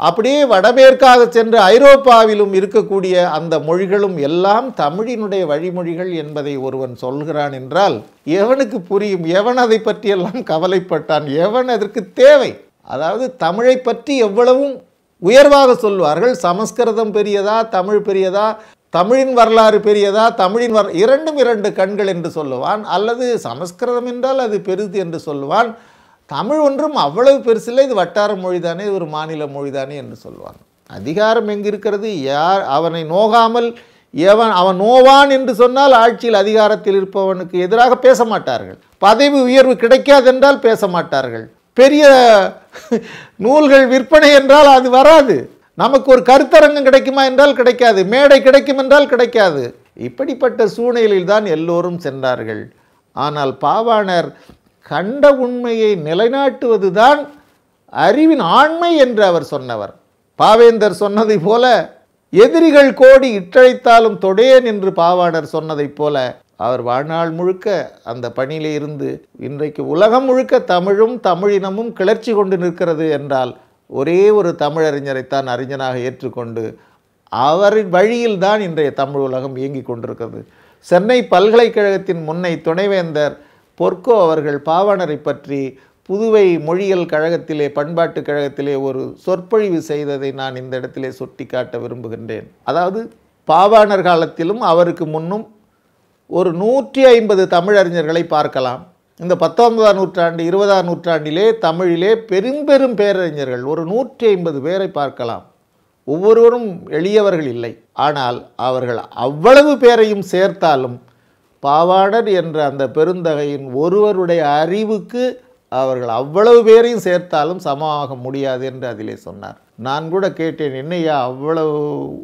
அப்படியே வடமேற்காக சென்று ஐரோப்பாவிலும் இருக்கக்கூடிய அந்த மொழிகளும் எல்லாம் தமிழினுடைய வழிமொழிகள் என்பதை ஒருவன் சொல்கிறான் என்றால் எவனுக்கு புரியும் எவன் அதை பற்றியெல்லாம் கவலைப்பட்டான் எவன் அதற்கு தேவை அதாவது தமிழை பற்றி எவ்வளவும் உயர்வாக சொல்வார்கள் சமஸ்கிருதம் பெரியதா தமிழ் பெரியதா தமிழின் வரலாறு பெரியதா தமிழின் வர் இரண்டும் இரண்டு கண்கள் என்று சொல்லுவான் அல்லது சமஸ்கிருதம் என்றால் அது பெரிது என்று சொல்லுவான் தமிழ் ஒன்றும் அவ்வளவு பெருசில்லை இது வட்டார மொழிதானே இது ஒரு மாநில மொழிதானே என்று சொல்வான் அதிகாரம் எங்கு இருக்கிறது யார் அவனை நோகாமல் எவன் அவன் நோவான் என்று சொன்னால் ஆட்சியில் அதிகாரத்தில் இருப்பவனுக்கு எதிராக பேச மாட்டார்கள் பதவி உயர்வு கிடைக்காதென்றால் பேச மாட்டார்கள் பெரிய நூல்கள் விற்பனை என்றால் அது வராது நமக்கு ஒரு கருத்தரங்கம் கிடைக்குமா என்றால் கிடைக்காது மேடை கிடைக்கும் என்றால் கிடைக்காது இப்படிப்பட்ட சூழ்நிலையில் தான் எல்லோரும் சென்றார்கள் ஆனால் பாவாணர் கண்ட உண்மையை நிலைநாட்டுவதுதான் அறிவின் ஆண்மை என்று அவர் சொன்னவர் பாவேந்தர் சொன்னதை போல எதிரிகள் கோடி இட்டழைத்தாலும் தொடேன் என்று பாவாணர் சொன்னதைப் போல அவர் வாழ்நாள் முழுக்க அந்த பணியிலே இருந்து இன்றைக்கு உலகம் முழுக்க தமிழும் தமிழினமும் கிளர்ச்சி கொண்டு நிற்கிறது என்றால் ஒரே ஒரு தமிழறிஞரைத்தான் அறிஞனாக ஏற்றுக்கொண்டு அவரின் வழியில்தான் இன்றைய தமிழ் உலகம் இயங்கிக் கொண்டிருக்கிறது சென்னை பல்கலைக்கழகத்தின் முன்னை துணைவேந்தர் பொற்கோ அவர்கள் பாவாணரை பற்றி புதுவை மொழியியல் கழகத்திலே பண்பாட்டு கழகத்திலே ஒரு சொற்பொழிவு செய்ததை நான் இந்த இடத்திலே சுட்டிக்காட்ட விரும்புகின்றேன் அதாவது பாவாணர் காலத்திலும் அவருக்கு முன்னும் ஒரு நூற்றி ஐம்பது தமிழறிஞர்களை பார்க்கலாம் இந்த பத்தொன்பதாம் நூற்றாண்டு இருபதாம் நூற்றாண்டிலே தமிழிலே பெரும்பெரும் பேரறிஞர்கள் ஒரு நூற்றி ஐம்பது பேரை பார்க்கலாம் ஒவ்வொருவரும் எளியவர்கள் இல்லை ஆனால் அவர்கள் அவ்வளவு பேரையும் சேர்த்தாலும் பாவாணர் என்ற அந்த பெருந்தகையின் ஒருவருடைய அறிவுக்கு அவர்கள் அவ்வளவு பேரையும் சேர்த்தாலும் சமமாக முடியாது என்று அதிலே சொன்னார் நான் கூட கேட்டேன் என்னையா அவ்வளவு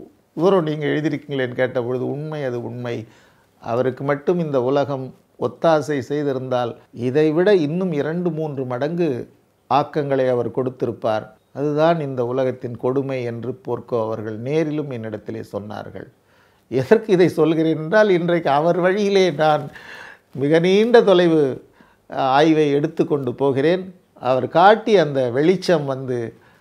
தூரம் நீங்கள் எழுதியிருக்கீங்களேன்னு கேட்டபொழுது உண்மை அது உண்மை அவருக்கு மட்டும் இந்த உலகம் ஒத்தாசை செய்திருந்தால் இதைவிட இன்னும் இரண்டு மூன்று மடங்கு ஆக்கங்களை அவர் கொடுத்திருப்பார் அதுதான் இந்த உலகத்தின் கொடுமை என்று போர்க்கோ அவர்கள் நேரிலும் என்னிடத்திலே சொன்னார்கள் எதற்கு இதை சொல்கிறேன் என்றால் இன்றைக்கு அவர் வழியிலே நான் மிக நீண்ட தொலைவு அஹ், ஆய்வை எடுத்துக்கொண்டு போகிறேன் அவர் காட்டி அந்த வெளிச்சம் வந்து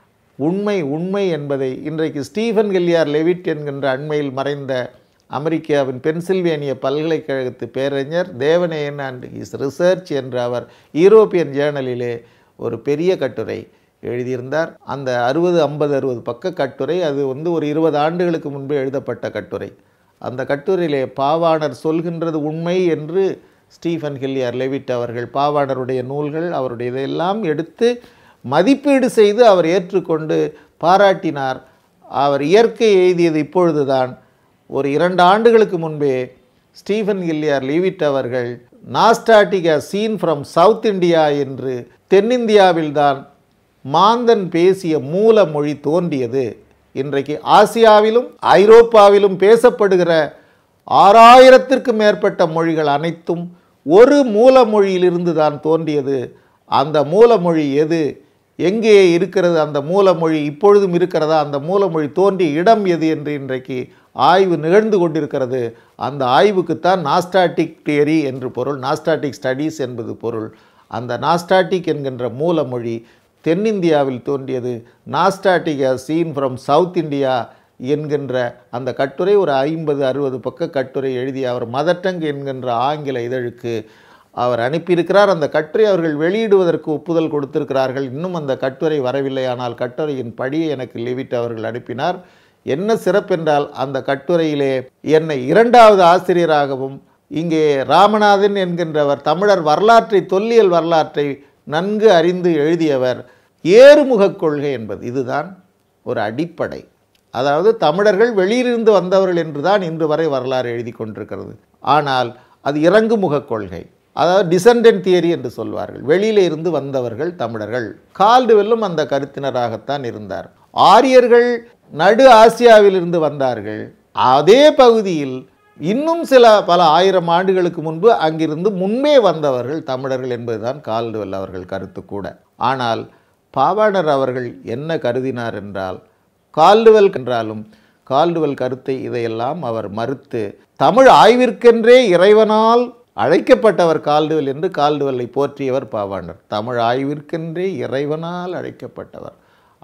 உண்மை உண்மை என்பதை இன்றைக்கு ஸ்டீஃபன் கில்லியார் லெவிட் என்கின்ற அண்மையில் மறைந்த அமெரிக்காவின் பென்சில்வேனிய பல்கலைக்கழகத்து பேரறிஞர் தேவநேயன் அண்ட் ஹிஸ் ரிசர்ச் என்ற அவர் யூரோப்பியன் ஜேர்னலிலே ஒரு பெரிய கட்டுரை எழுதியிருந்தார் அந்த அறுபது ஐம்பது அறுபது பக்க கட்டுரை அது வந்து ஒரு இருபது ஆண்டுகளுக்கு முன்பே எழுதப்பட்ட கட்டுரை அந்த கட்டுரையிலே பாவாணர் சொல்கின்றது உண்மை என்று ஸ்டீஃபன் ஹில்லியர் லெவிட் அவர்கள் பாவாணருடைய நூல்கள் அவருடைய இதையெல்லாம் எடுத்து மதிப்பீடு செய்து அவர் ஏற்றுக்கொண்டு பாராட்டினார் அவர் இயற்கை எழுதியது இப்பொழுதுதான் ஒரு இரண்டு ஆண்டுகளுக்கு முன்பே ஸ்டீஃபன் கில்லியார் லீவிட் அவர்கள் Nostratic seen from South India என்று தென்னிந்தியாவில்தான் மாந்தன் பேசிய மூல மொழி தோன்றியது இன்றைக்கு ஆசியாவிலும் ஐரோப்பாவிலும் பேசப்படுகிற ஆறாயிரத்திற்கும் மேற்பட்ட மொழிகள் அனைத்தும் ஒரு மூல மொழியிலிருந்து தான் தோன்றியது அந்த மூலமொழி எது எங்கே இருக்கிறது அந்த மூலமொழி இப்பொழுதும் இருக்கிறதா அந்த மூலமொழி தோன்றிய இடம் எது என்று இன்றைக்கு ஆய்வு நிகழ்ந்து கொண்டிருக்கிறது அந்த ஆய்வுக்குத்தான் நாஸ்டாட்டிக் தியரி என்று பொருள் நாஸ்டாட்டிக் ஸ்டடீஸ் என்பது பொருள் அந்த நாஸ்டாட்டிக் என்கின்ற மூலமொழி தென்னிந்தியாவில் தோன்றியது Nostratic seen from South India என்கின்ற அந்த கட்டுரை ஒரு ஐம்பது அறுபது பக்க கட்டுரை எழுதி அவர் மதட்டங் என்கின்ற ஆங்கில இதழுக்கு அவர் அனுப்பியிருக்கிறார் அந்த கட்டுரை அவர்கள் வெளியிடுவதற்கு ஒப்புதல் கொடுத்திருக்கிறார்கள் இன்னும் அந்த கட்டுரை வரவில்லை ஆனால் கட்டுரையின் படியை எனக்கு லிவிட் அவர்கள் அனுப்பினார் என்ன சிறப்பென்றால் அந்த கட்டுரையிலே என்னை இரண்டாவது ஆசிரியராகவும் இங்கே ராமநாதன் என்கின்றவர் தமிழர் வரலாற்றை தொல்லியல் வரலாற்றை நன்கு அறிந்து எழுதியவர் ஏறுமுகக் கொள்கை என்பது இதுதான் ஒரு அடிப்படை அதாவது தமிழர்கள் வெளியிலிருந்து வந்தவர்கள் என்றுதான் இன்று வரை வரலாறு எழுதி கொண்டிருக்கிறது ஆனால் அது இறங்குமுகக் கொள்கை அதாவது டிசெண்டன்ட் தியரி என்று சொல்வார்கள் வெளியில இருந்து வந்தவர்கள் தமிழர்கள் கால்டுவெல்லும் அந்த கருத்தினராகத்தான் இருந்தார் ஆரியர்கள் நடு ஆசியாவிலிருந்து வந்தார்கள் அதே பகுதியில் இன்னும் சில பல ஆயிரம் ஆண்டுகளுக்கு முன்பு அங்கிருந்து முன்பே வந்தவர்கள் தமிழர்கள் என்பதுதான் கால்டுவெல் அவர்கள் கருத்து கூட ஆனால் பாவாணர் அவர்கள் என்ன கருதினார் என்றால் கால்டுவெல் என்றாலும் கால்டுவெல் கருத்தை இதையெல்லாம் அவர் மறுத்து தமிழ் ஆய்விற்கென்றே இறைவனால் அழைக்கப்பட்டவர் கால்டுவெல் என்று கால்டுவெல்லை போற்றியவர் பாவாணர் தமிழ் ஆய்விற்கென்றே இறைவனால் அழைக்கப்பட்டவர்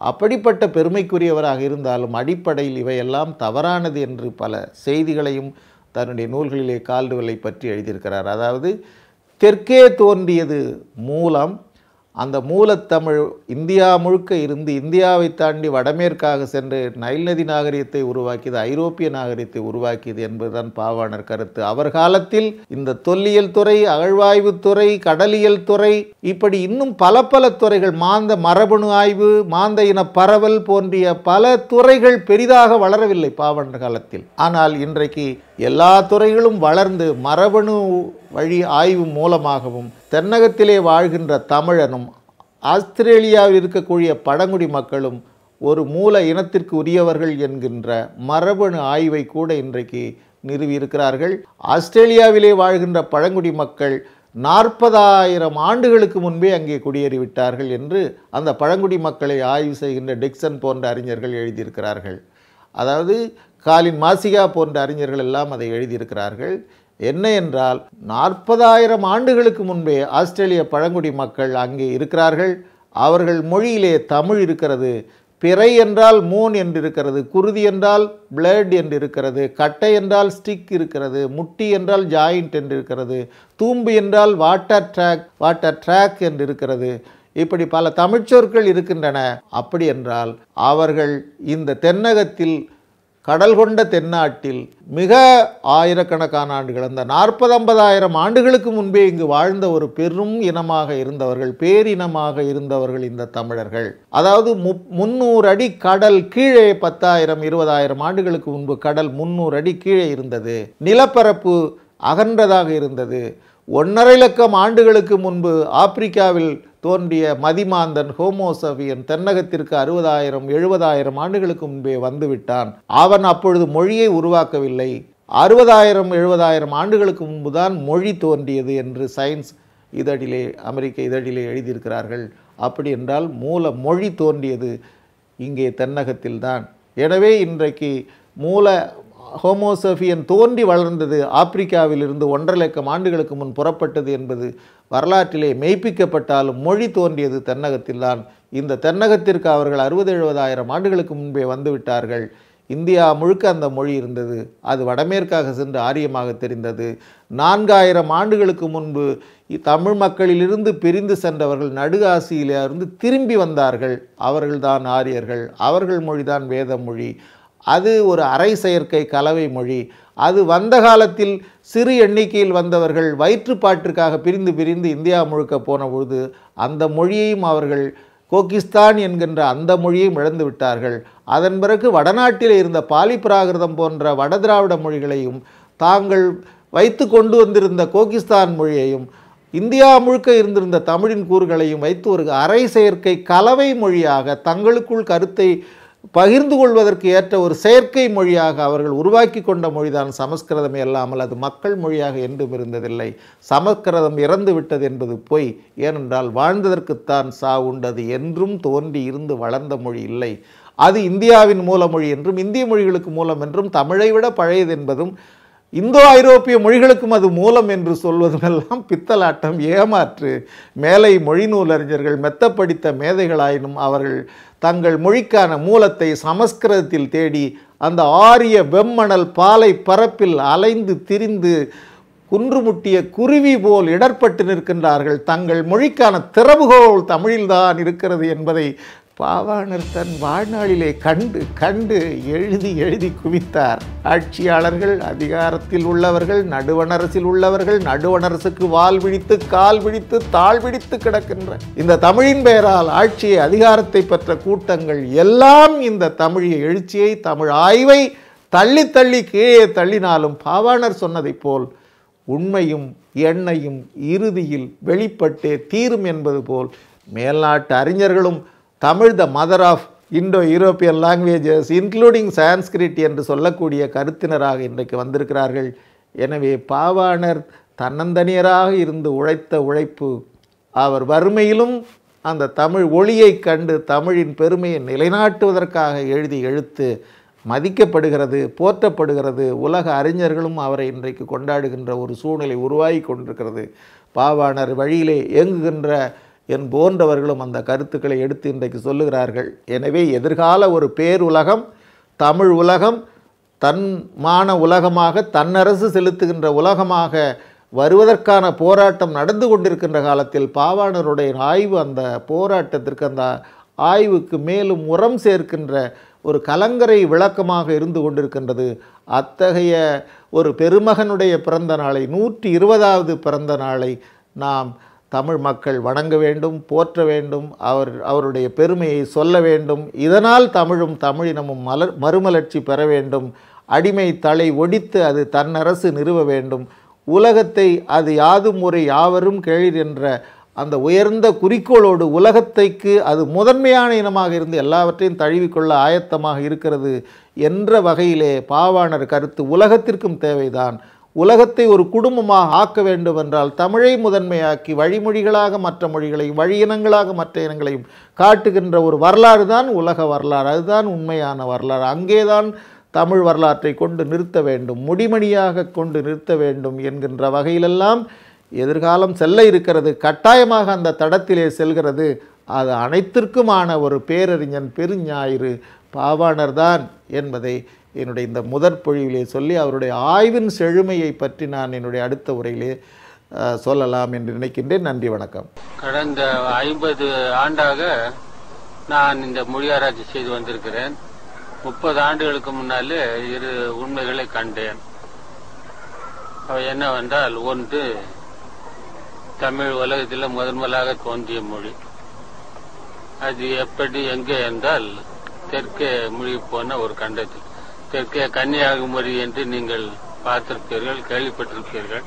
அப்படிப்பட்ட பெருமைக்குரியவராக இருந்தாலும் அடிப்படையில் இவையெல்லாம் தவறானது என்று பல செய்திகளையும் தன்னுடைய நூல்களிலே கால்டுவலை பற்றி எழுதியிருக்கிறார் அதாவது தெற்கே தோன்றியது மூலம் அந்த மூலத்தமிழ் இந்தியா முழுக்க இருந்து இந்தியாவை தாண்டி வடமேற்காக சென்று நைல் நதி நாகரிகத்தை உருவாக்கியது ஐரோப்பிய நாகரிகத்தை உருவாக்கியது என்பதுதான் பாவாணர் கருத்து அவர் காலத்தில் இந்த தொல்லியல் துறை அகழ்வாய்வுத் துறை கடலியல் துறை இப்படி இன்னும் பல பல துறைகள் மாந்த மரபணு ஆய்வு மாந்த இன பரவல் போன்றிய பல துறைகள் பெரிதாக வளரவில்லை பாவாணர் காலத்தில் ஆனால் இன்றைக்கு எல்லா துறைகளும் வளர்ந்து மரபணு வழி ஆய்வு மூலமாகவும் தென்னகத்திலே வாழ்கின்ற தமிழனும் ஆஸ்திரேலியாவில் இருக்கக்கூடிய பழங்குடி மக்களும் ஒரு மூல இனத்திற்கு உரியவர்கள் என்கின்ற மரபணு ஆய்வை கூட இன்றைக்கு நிறுவியிருக்கிறார்கள் ஆஸ்திரேலியாவிலே வாழ்கின்ற பழங்குடி மக்கள் நாற்பதாயிரம் ஆண்டுகளுக்கு முன்பே அங்கே குடியேறிவிட்டார்கள் என்று அந்த பழங்குடி மக்களை ஆய்வு செய்கின்ற டிக்சன் போன்ற அறிஞர்கள் எழுதியிருக்கிறார்கள் அதாவது காலின் மாசிகா போன்ற அறிஞர்கள் எல்லாம் அதை எழுதியிருக்கிறார்கள் என்ன என்றால் நாற்பதாயிரம் ஆண்டுகளுக்கு முன்பே ஆஸ்திரேலிய பழங்குடி மக்கள் அங்கே இருக்கிறார்கள் அவர்கள் மொழியிலே தமிழ் இருக்கிறது பிறை என்றால் மூன் என்று இருக்கிறது குருதி என்றால் பிளட் என்று இருக்கிறது கட்டை என்றால் ஸ்டிக் இருக்கிறது முட்டி என்றால் ஜாயிண்ட் என்று இருக்கிறது தூம்பு என்றால் வாட்டர் ட்ராக் வாட்டர் ட்ராக் என்று இருக்கிறது இப்படி பல தமிழ்ச்சொற்கள் இருக்கின்றன அப்படி என்றால் அவர்கள் இந்த தென்னகத்தில் கடல் கொண்ட தென்னாட்டில் மிக ஆயிரக்கணக்கான ஆண்டுகள் அந்த நாற்பது ஐம்பதாயிரம் ஆண்டுகளுக்கு முன்பே இங்கு வாழ்ந்த ஒரு பெரும் இனமாக இருந்தவர்கள் பேரினமாக இருந்தவர்கள் இந்த தமிழர்கள் அதாவது மு முந்நூறு அடி கடல் கீழே பத்தாயிரம் இருபதாயிரம் ஆண்டுகளுக்கு முன்பு கடல் முந்நூறு அடி கீழே இருந்தது நிலப்பரப்பு அகன்றதாக இருந்தது ஒன்றரை லட்சம் ஆண்டுகளுக்கு முன்பு ஆப்பிரிக்காவில் தோன்றிய மதிமாந்தன் ஹோமோசவியன் தென்னகத்திற்கு அறுபதாயிரம் எழுபதாயிரம் ஆண்டுகளுக்கு முன்பே வந்துவிட்டான் அவன் அப்பொழுது மொழியை உருவாக்கவில்லை அறுபதாயிரம் எழுபதாயிரம் ஆண்டுகளுக்கு முன்புதான் மொழி தோன்றியது என்று சயின்ஸ் இதழிலே அமெரிக்க இதழிலே எழுதியிருக்கிறார்கள் அப்படி என்றால் மூல மொழி தோன்றியது இங்கே தென்னகத்தில்தான் எனவே இன்றைக்கு மூல ஹோமோசோஃபியன் தோன்றி வளர்ந்தது ஆப்பிரிக்காவிலிருந்து ஒன்றரை லட்சம் ஆண்டுகளுக்கு முன் புறப்பட்டது என்பது வரலாற்றிலே மெய்ப்பிக்கப்பட்டாலும் மொழி தோன்றியது தென்னகத்தில்தான் இந்த தென்னகத்திற்கு அவர்கள் அறுபது எழுபதாயிரம் ஆண்டுகளுக்கு முன்பே வந்துவிட்டார்கள் இந்தியா முழுக்க அந்த மொழி இருந்தது அது வடமேற்காக சென்று ஆரியமாக தெரிந்தது நான்காயிரம் ஆண்டுகளுக்கு முன்பு இ- தமிழ் மக்களிலிருந்து பிரிந்து சென்றவர்கள் நடுகாசியிலிருந்து திரும்பி வந்தார்கள் அவர்கள்தான் ஆரியர்கள் அவர்கள் மொழிதான் வேத மொழி அது ஒரு அரை செயற்கை கலவை மொழி அது வந்த காலத்தில் சிறு எண்ணிக்கையில் வந்தவர்கள் வயிற்றுப்பாட்டிற்காக பிரிந்து பிரிந்து இந்தியா முழுக்க போன பொழுது அந்த மொழியையும் அவர்கள் கோகிஸ்தான் என்கின்ற அந்த மொழியையும் இழந்து விட்டார்கள் அதன் பிறகு வடநாட்டில் இருந்த பாலி பிராகிருதம் போன்ற வடதிராவிட மொழிகளையும் தாங்கள் வைத்து கொண்டு வந்திருந்த கோகிஸ்தான் மொழியையும் இந்தியா முழுக்க இருந்திருந்த தமிழின் கூறுகளையும் வைத்து ஒரு அரை செயற்கை கலவை மொழியாக தங்களுக்குள் கருத்தை பகிர்ந்து கொள்வதற்கு ஏற்ற ஒரு செயற்கை மொழியாக அவர்கள் உருவாக்கி கொண்ட மொழிதான் சமஸ்கிருதமே அல்லாமல் அது மக்கள் மொழியாக என்றும் இருந்ததில்லை சமஸ்கிருதம் இறந்து விட்டது என்பது பொய் ஏனென்றால் வாழ்ந்ததற்குத்தான் சா உண்டது என்றும் தோன்றி இருந்து வளர்ந்த மொழி இல்லை அது இந்தியாவின் மூலமொழி என்றும் இந்திய மொழிகளுக்கு மூலம் என்றும் தமிழை விட பழையது என்பதும் இந்தோ ஐரோப்பிய மொழிகளுக்கும் அது மூலம் என்று சொல்வதுமெல்லாம் பித்தலாட்டம் ஏமாற்று மேலை மொழி நூலறிஞர்கள் மெத்த படித்த மேதைகளாயினும் அவர்கள் தங்கள் மொழிக்கான மூலத்தை சமஸ்கிருதத்தில் தேடி அந்த ஆரிய வெம்மணல் பாலை பரப்பில் அலைந்து திரிந்து குன்றுமுட்டிய குருவி போல் இடர்பட்டு நிற்கின்றார்கள் தங்கள் மொழிக்கான திறவுகோல் தமிழில்தான் இருக்கிறது என்பதை பாவாணர் தன் வாழ்நாளிலே கண்டு கண்டு எழுதி எழுதி குவித்தார் ஆட்சியாளர்கள் அதிகாரத்தில் உள்ளவர்கள் நடுவணரசில் உள்ளவர்கள் நடுவணரசுக்கு வால் விழித்து கால் விழித்து தாழ் விழித்து கிடக்கின்ற இந்த தமிழின் பெயரால் ஆட்சியை அதிகாரத்தை பெற்ற கூட்டங்கள் எல்லாம் இந்த தமிழிய எழுச்சியை தமிழ் ஆய்வை தள்ளி தள்ளி கீழே தள்ளினாலும் பாவாணர் சொன்னதைப் போல் உண்மையும் எண்ணையும் இறுதியில் வெளிப்பட்டே தீரும் என்பது போல் மேல்நாட்டு அறிஞர்களும் Tamil the mother of Indo European languages including Sanskrit என்று சொல்லக்கூடிய கருத்தினராக இன்றைக்கு வந்திருக்கிறார்கள் எனவே பாவாணர் தன்னந்தனியராக இருந்து உழைத்த உழைப்பு அவர் வறுமையிலும் அந்த தமிழ் ஒளியைக் கண்டு தமிழின் பெருமையை நிலைநாட்டுவதற்காக எழுதி எழுத்து மதிக்கப்படுகிறது போற்றப்படுகிறது உலக அறிஞர்களும் அவரை இன்றைக்கு கொண்டாடுகின்ற ஒரு சூழ்நிலை உருவாகி கொண்டிருக்கிறது பாவாணர் வழியிலே இயங்குகின்ற என் போன்றவர்களும் அந்த கருத்துக்களை எடுத்து இன்றைக்கு சொல்லுகிறார்கள் எனவே எதிர்கால ஒரு பேருலகம் தமிழ் உலகம் தன்மான உலகமாக தன்னரசு செலுத்துகின்ற உலகமாக வருவதற்கான போராட்டம் நடந்து கொண்டிருக்கின்ற காலத்தில் பாவாணருடைய ஆய்வு அந்த போராட்டத்திற்கு அந்த ஆய்வுக்கு மேலும் உரம் சேர்க்கின்ற ஒரு கலங்கரை விளக்கமாக இருந்து கொண்டிருக்கின்றது அத்தகைய ஒரு பெருமகனுடைய பிறந்த நாளை நூற்றி இருபதாவது பிறந்த நாளை நாம் தமிழ் மக்கள் வணங்க வேண்டும் போற்ற வேண்டும் அவர் அவருடைய பெருமையை சொல்ல வேண்டும் இதனால் தமிழும் தமிழினமும் மலர் மறுமலர்ச்சி பெற வேண்டும் அடிமை தலை ஒடித்து அது தன்னரசு நிறுவ வேண்டும் உலகத்தை அது யாதும் முறை யாவரும் கேளீர் என்ற அந்த உயர்ந்த குறிக்கோளோடு உலகத்தைக்கு அது முதன்மையான இனமாக இருந்து எல்லாவற்றையும் தழுவிக்கொள்ள ஆயத்தமாக இருக்கிறது என்ற வகையிலே பாவாணர் கருத்து உலகத்திற்கும் தேவைதான் உலகத்தை ஒரு குடும்பமாக ஆக்க வேண்டும் என்றால் தமிழை முதன்மையாக்கி வழிமொழிகளாக மற்ற மொழிகளையும் வழியினங்களாக மற்ற இனங்களையும் காட்டுகின்ற ஒரு வரலாறு தான் உலக வரலாறு அதுதான் உண்மையான வரலாறு அங்கேதான் தமிழ் வரலாற்றை கொண்டு நிறுத்த வேண்டும் முடிமணியாக கொண்டு நிறுத்த வேண்டும் என்கின்ற வகையிலெல்லாம் எதிர்காலம் செல்ல இருக்கிறது கட்டாயமாக அந்த தடத்திலே செல்கிறது அது அனைத்திற்குமான ஒரு பேரறிஞன் பெருஞாயிறு பாவாணர் தான் என்பதை என்னுடைய இந்த முதற் பொழிவிலே சொல்லி அவருடைய ஆய்வின் செழுமையை பற்றி நான் என்னுடைய அடுத்த உரையிலே அஹ், சொல்லலாம் என்று நினைக்கின்றேன் நன்றி வணக்கம் கடந்த ஐம்பது ஆண்டாக நான் இந்த மொழியாராய்ச்சி செய்து வந்திருக்கிறேன் முப்பது ஆண்டுகளுக்கு முன்னாலே இரு உண்மைகளை கண்டேன் அவை என்னவென்றால் ஒன்று தமிழ் உலகத்தில் முதன் முதலாக தோன்றிய மொழி அது எப்படி எங்கே என்றால் தெற்கே மொழி போன ஒரு கண்டத்தில் தெற்கே கன்னியாகுமரி என்று நீங்கள் பார்த்திருப்பீர்கள் கேள்விப்பட்டிருப்பீர்கள்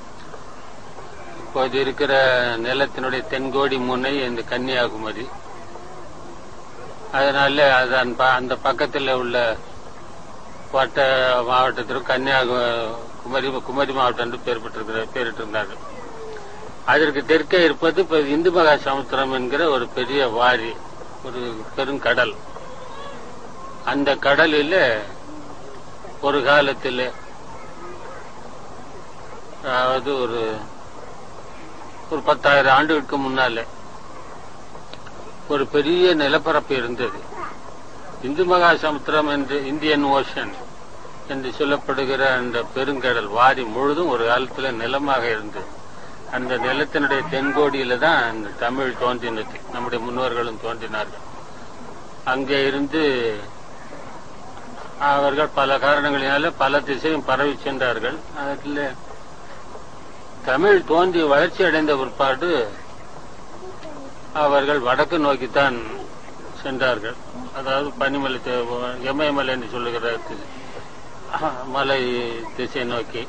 இப்போது இருக்கிற நிலத்தினுடைய தென்கோடி முனை இந்த கன்னியாகுமரி அதனால அதன் ப- அந்த பக்கத்தில் உள்ள வட்ட மாவட்டத்திற்கு கன்னியாகுமரி குமரி மாவட்டம் என்று பெயர் பெற்றிருக்கிற பெயரிட்டிருந்தார்கள் அதற்கு தெற்கே இருப்பது இப்ப இந்து மகா சமுத்திரம் என்கிற ஒரு பெரிய வாரி ஒரு பெருங்கடல் அந்த கடலில் ஒரு காலத்தில் அதாவது ஒரு ஒரு பத்தாயிரம் ஆண்டுகளுக்கு முன்னால ஒரு பெரிய நிலப்பரப்பு இருந்தது இந்து மகா சமுத்திரம் என்று இந்தியன் ஓஷன் என்று சொல்லப்படுகிற அந்த பெருங்கடல் வாரி முழுதும் ஒரு காலத்துல நிலமாக இருந்தது அந்த நிலத்தினுடைய தென்கோடியில தான் அந்த தமிழ் தோன்றினது நம்முடைய முன்னோர்களும் தோன்றினார்கள் அங்கே இருந்து அவர்கள் பல காரணங்களினால பல திசையும் பரவி சென்றார்கள் அதில் தமிழ் தோன்றி வளர்ச்சி அடைந்த பிற்பாடு அவர்கள் வடக்கு நோக்கித்தான் சென்றார்கள் அதாவது பனிமலை தி- இமயமலை என்று சொல்லுகிற தி- மலை திசை நோக்கி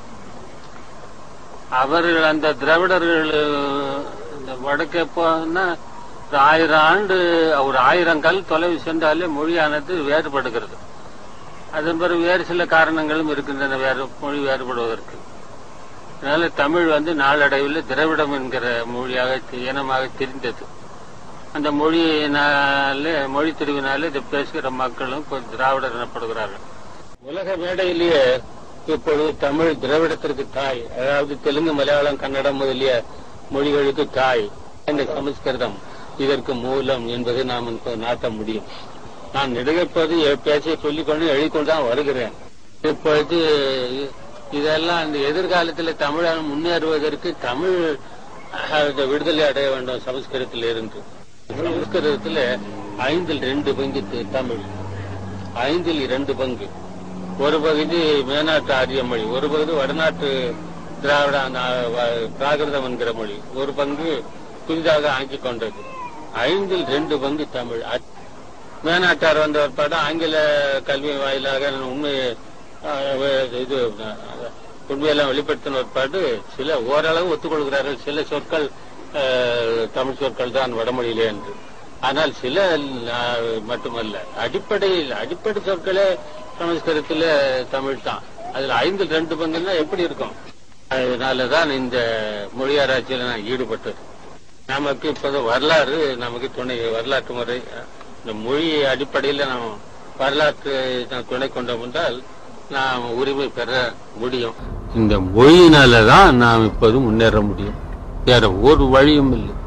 அவர்கள் அந்த திராவிடர்கள் இந்த வடக்கே போனா ஒரு ஆயிரம் ஆண்டு ஒரு ஆயிரம் கல் தொலைவு சென்றாலே மொழியானது வேறுபடுகிறது அதன் பிறகு வேறு சில காரணங்களும் இருக்கின்றன வேறு மொழி வேறுபடுவதற்கு அதனால தமிழ் வந்து நாளடைவில் திராவிடம் என்கிற மொழியாக தி- இனமாக தெரிந்தது அந்த மொழியினாலே மொழி தெரிவினாலே இதை பேசுகிற மக்களும் கொஞ்சம் திராவிடர் எனப்படுகிறார்கள் உலக மேடையிலேயே இப்பொழுது தமிழ் திராவிடத்திற்கு தாய் அதாவது தெலுங்கு மலையாளம் கன்னடம் முதலிய மொழிகளுக்கு தாய் இந்த சமஸ்கிருதம் இதற்கு மூலம் என்பதை நாம் இப்ப நாட்ட முடியும் நான் நெடுகப்போது பேச்சை சொல்லிக்கொண்டு எழுதிக்கொண்டு தான் வருகிறேன் இப்பொழுது இதெல்லாம் இந்த எதிர்காலத்தில் தமிழன் முன்னேறுவதற்கு தமிழ் அஹ், இந்த விடுதலை அடைய வேண்டும் சமஸ்கிருதத்தில் இருந்து சமஸ்கிருதத்தில் ஐந்தில் ரெண்டு பங்கு தி- தமிழ் ஐந்தில் இரண்டு பங்கு ஒரு பகுதி மேனாட்டு ஆரிய மொழி ஒரு பகுதி வடநாட்டு திராவிட அந்த, வ- பிராகிருதம் என்கிற மொழி ஒரு பங்கு புதிதாக ஆக்கிக் கொண்டது ஐந்தில் ரெண்டு பங்கு தமிழ் அ- மேனாட்டார் வந்த பிற்பாடு ஆங்கில கல்வி வாயிலாக உண்மை அஹ், வே- இது அஹ், உண்மையெல்லாம் வெளிப்படுத்தின பிற்பாடு சில ஓரளவு ஒத்துக்கொள்கிறார்கள் சில சொற்கள் அஹ், தமிழ் சொற்கள் தான் வடமொழியிலே என்று ஆனால் சில அஹ், மட்டுமல்ல அடிப்படையில் அடிப்படை சொற்களே சமஸ்கிருதத்துல தமிழ் தான் அதுல ஐந்தில் ரெண்டு பங்குன்னா எப்படி இருக்கும் அதனாலதான் இந்த மொழி ஆராய்ச்சியில நான் ஈடுபட்டது நமக்கு இப்போது வரலாறு நமக்கு துணை வரலாற்று முறை இந்த மொழி அடிப்படையில் நாம் வரலாற்று நாம் துணை கொண்டோம் என்றால் நாம் உரிமை பெற முடியும் இந்த மொழியினால தான் நாம் இப்போது முன்னேற முடியும் வேற ஒரு வழியும் இல்லை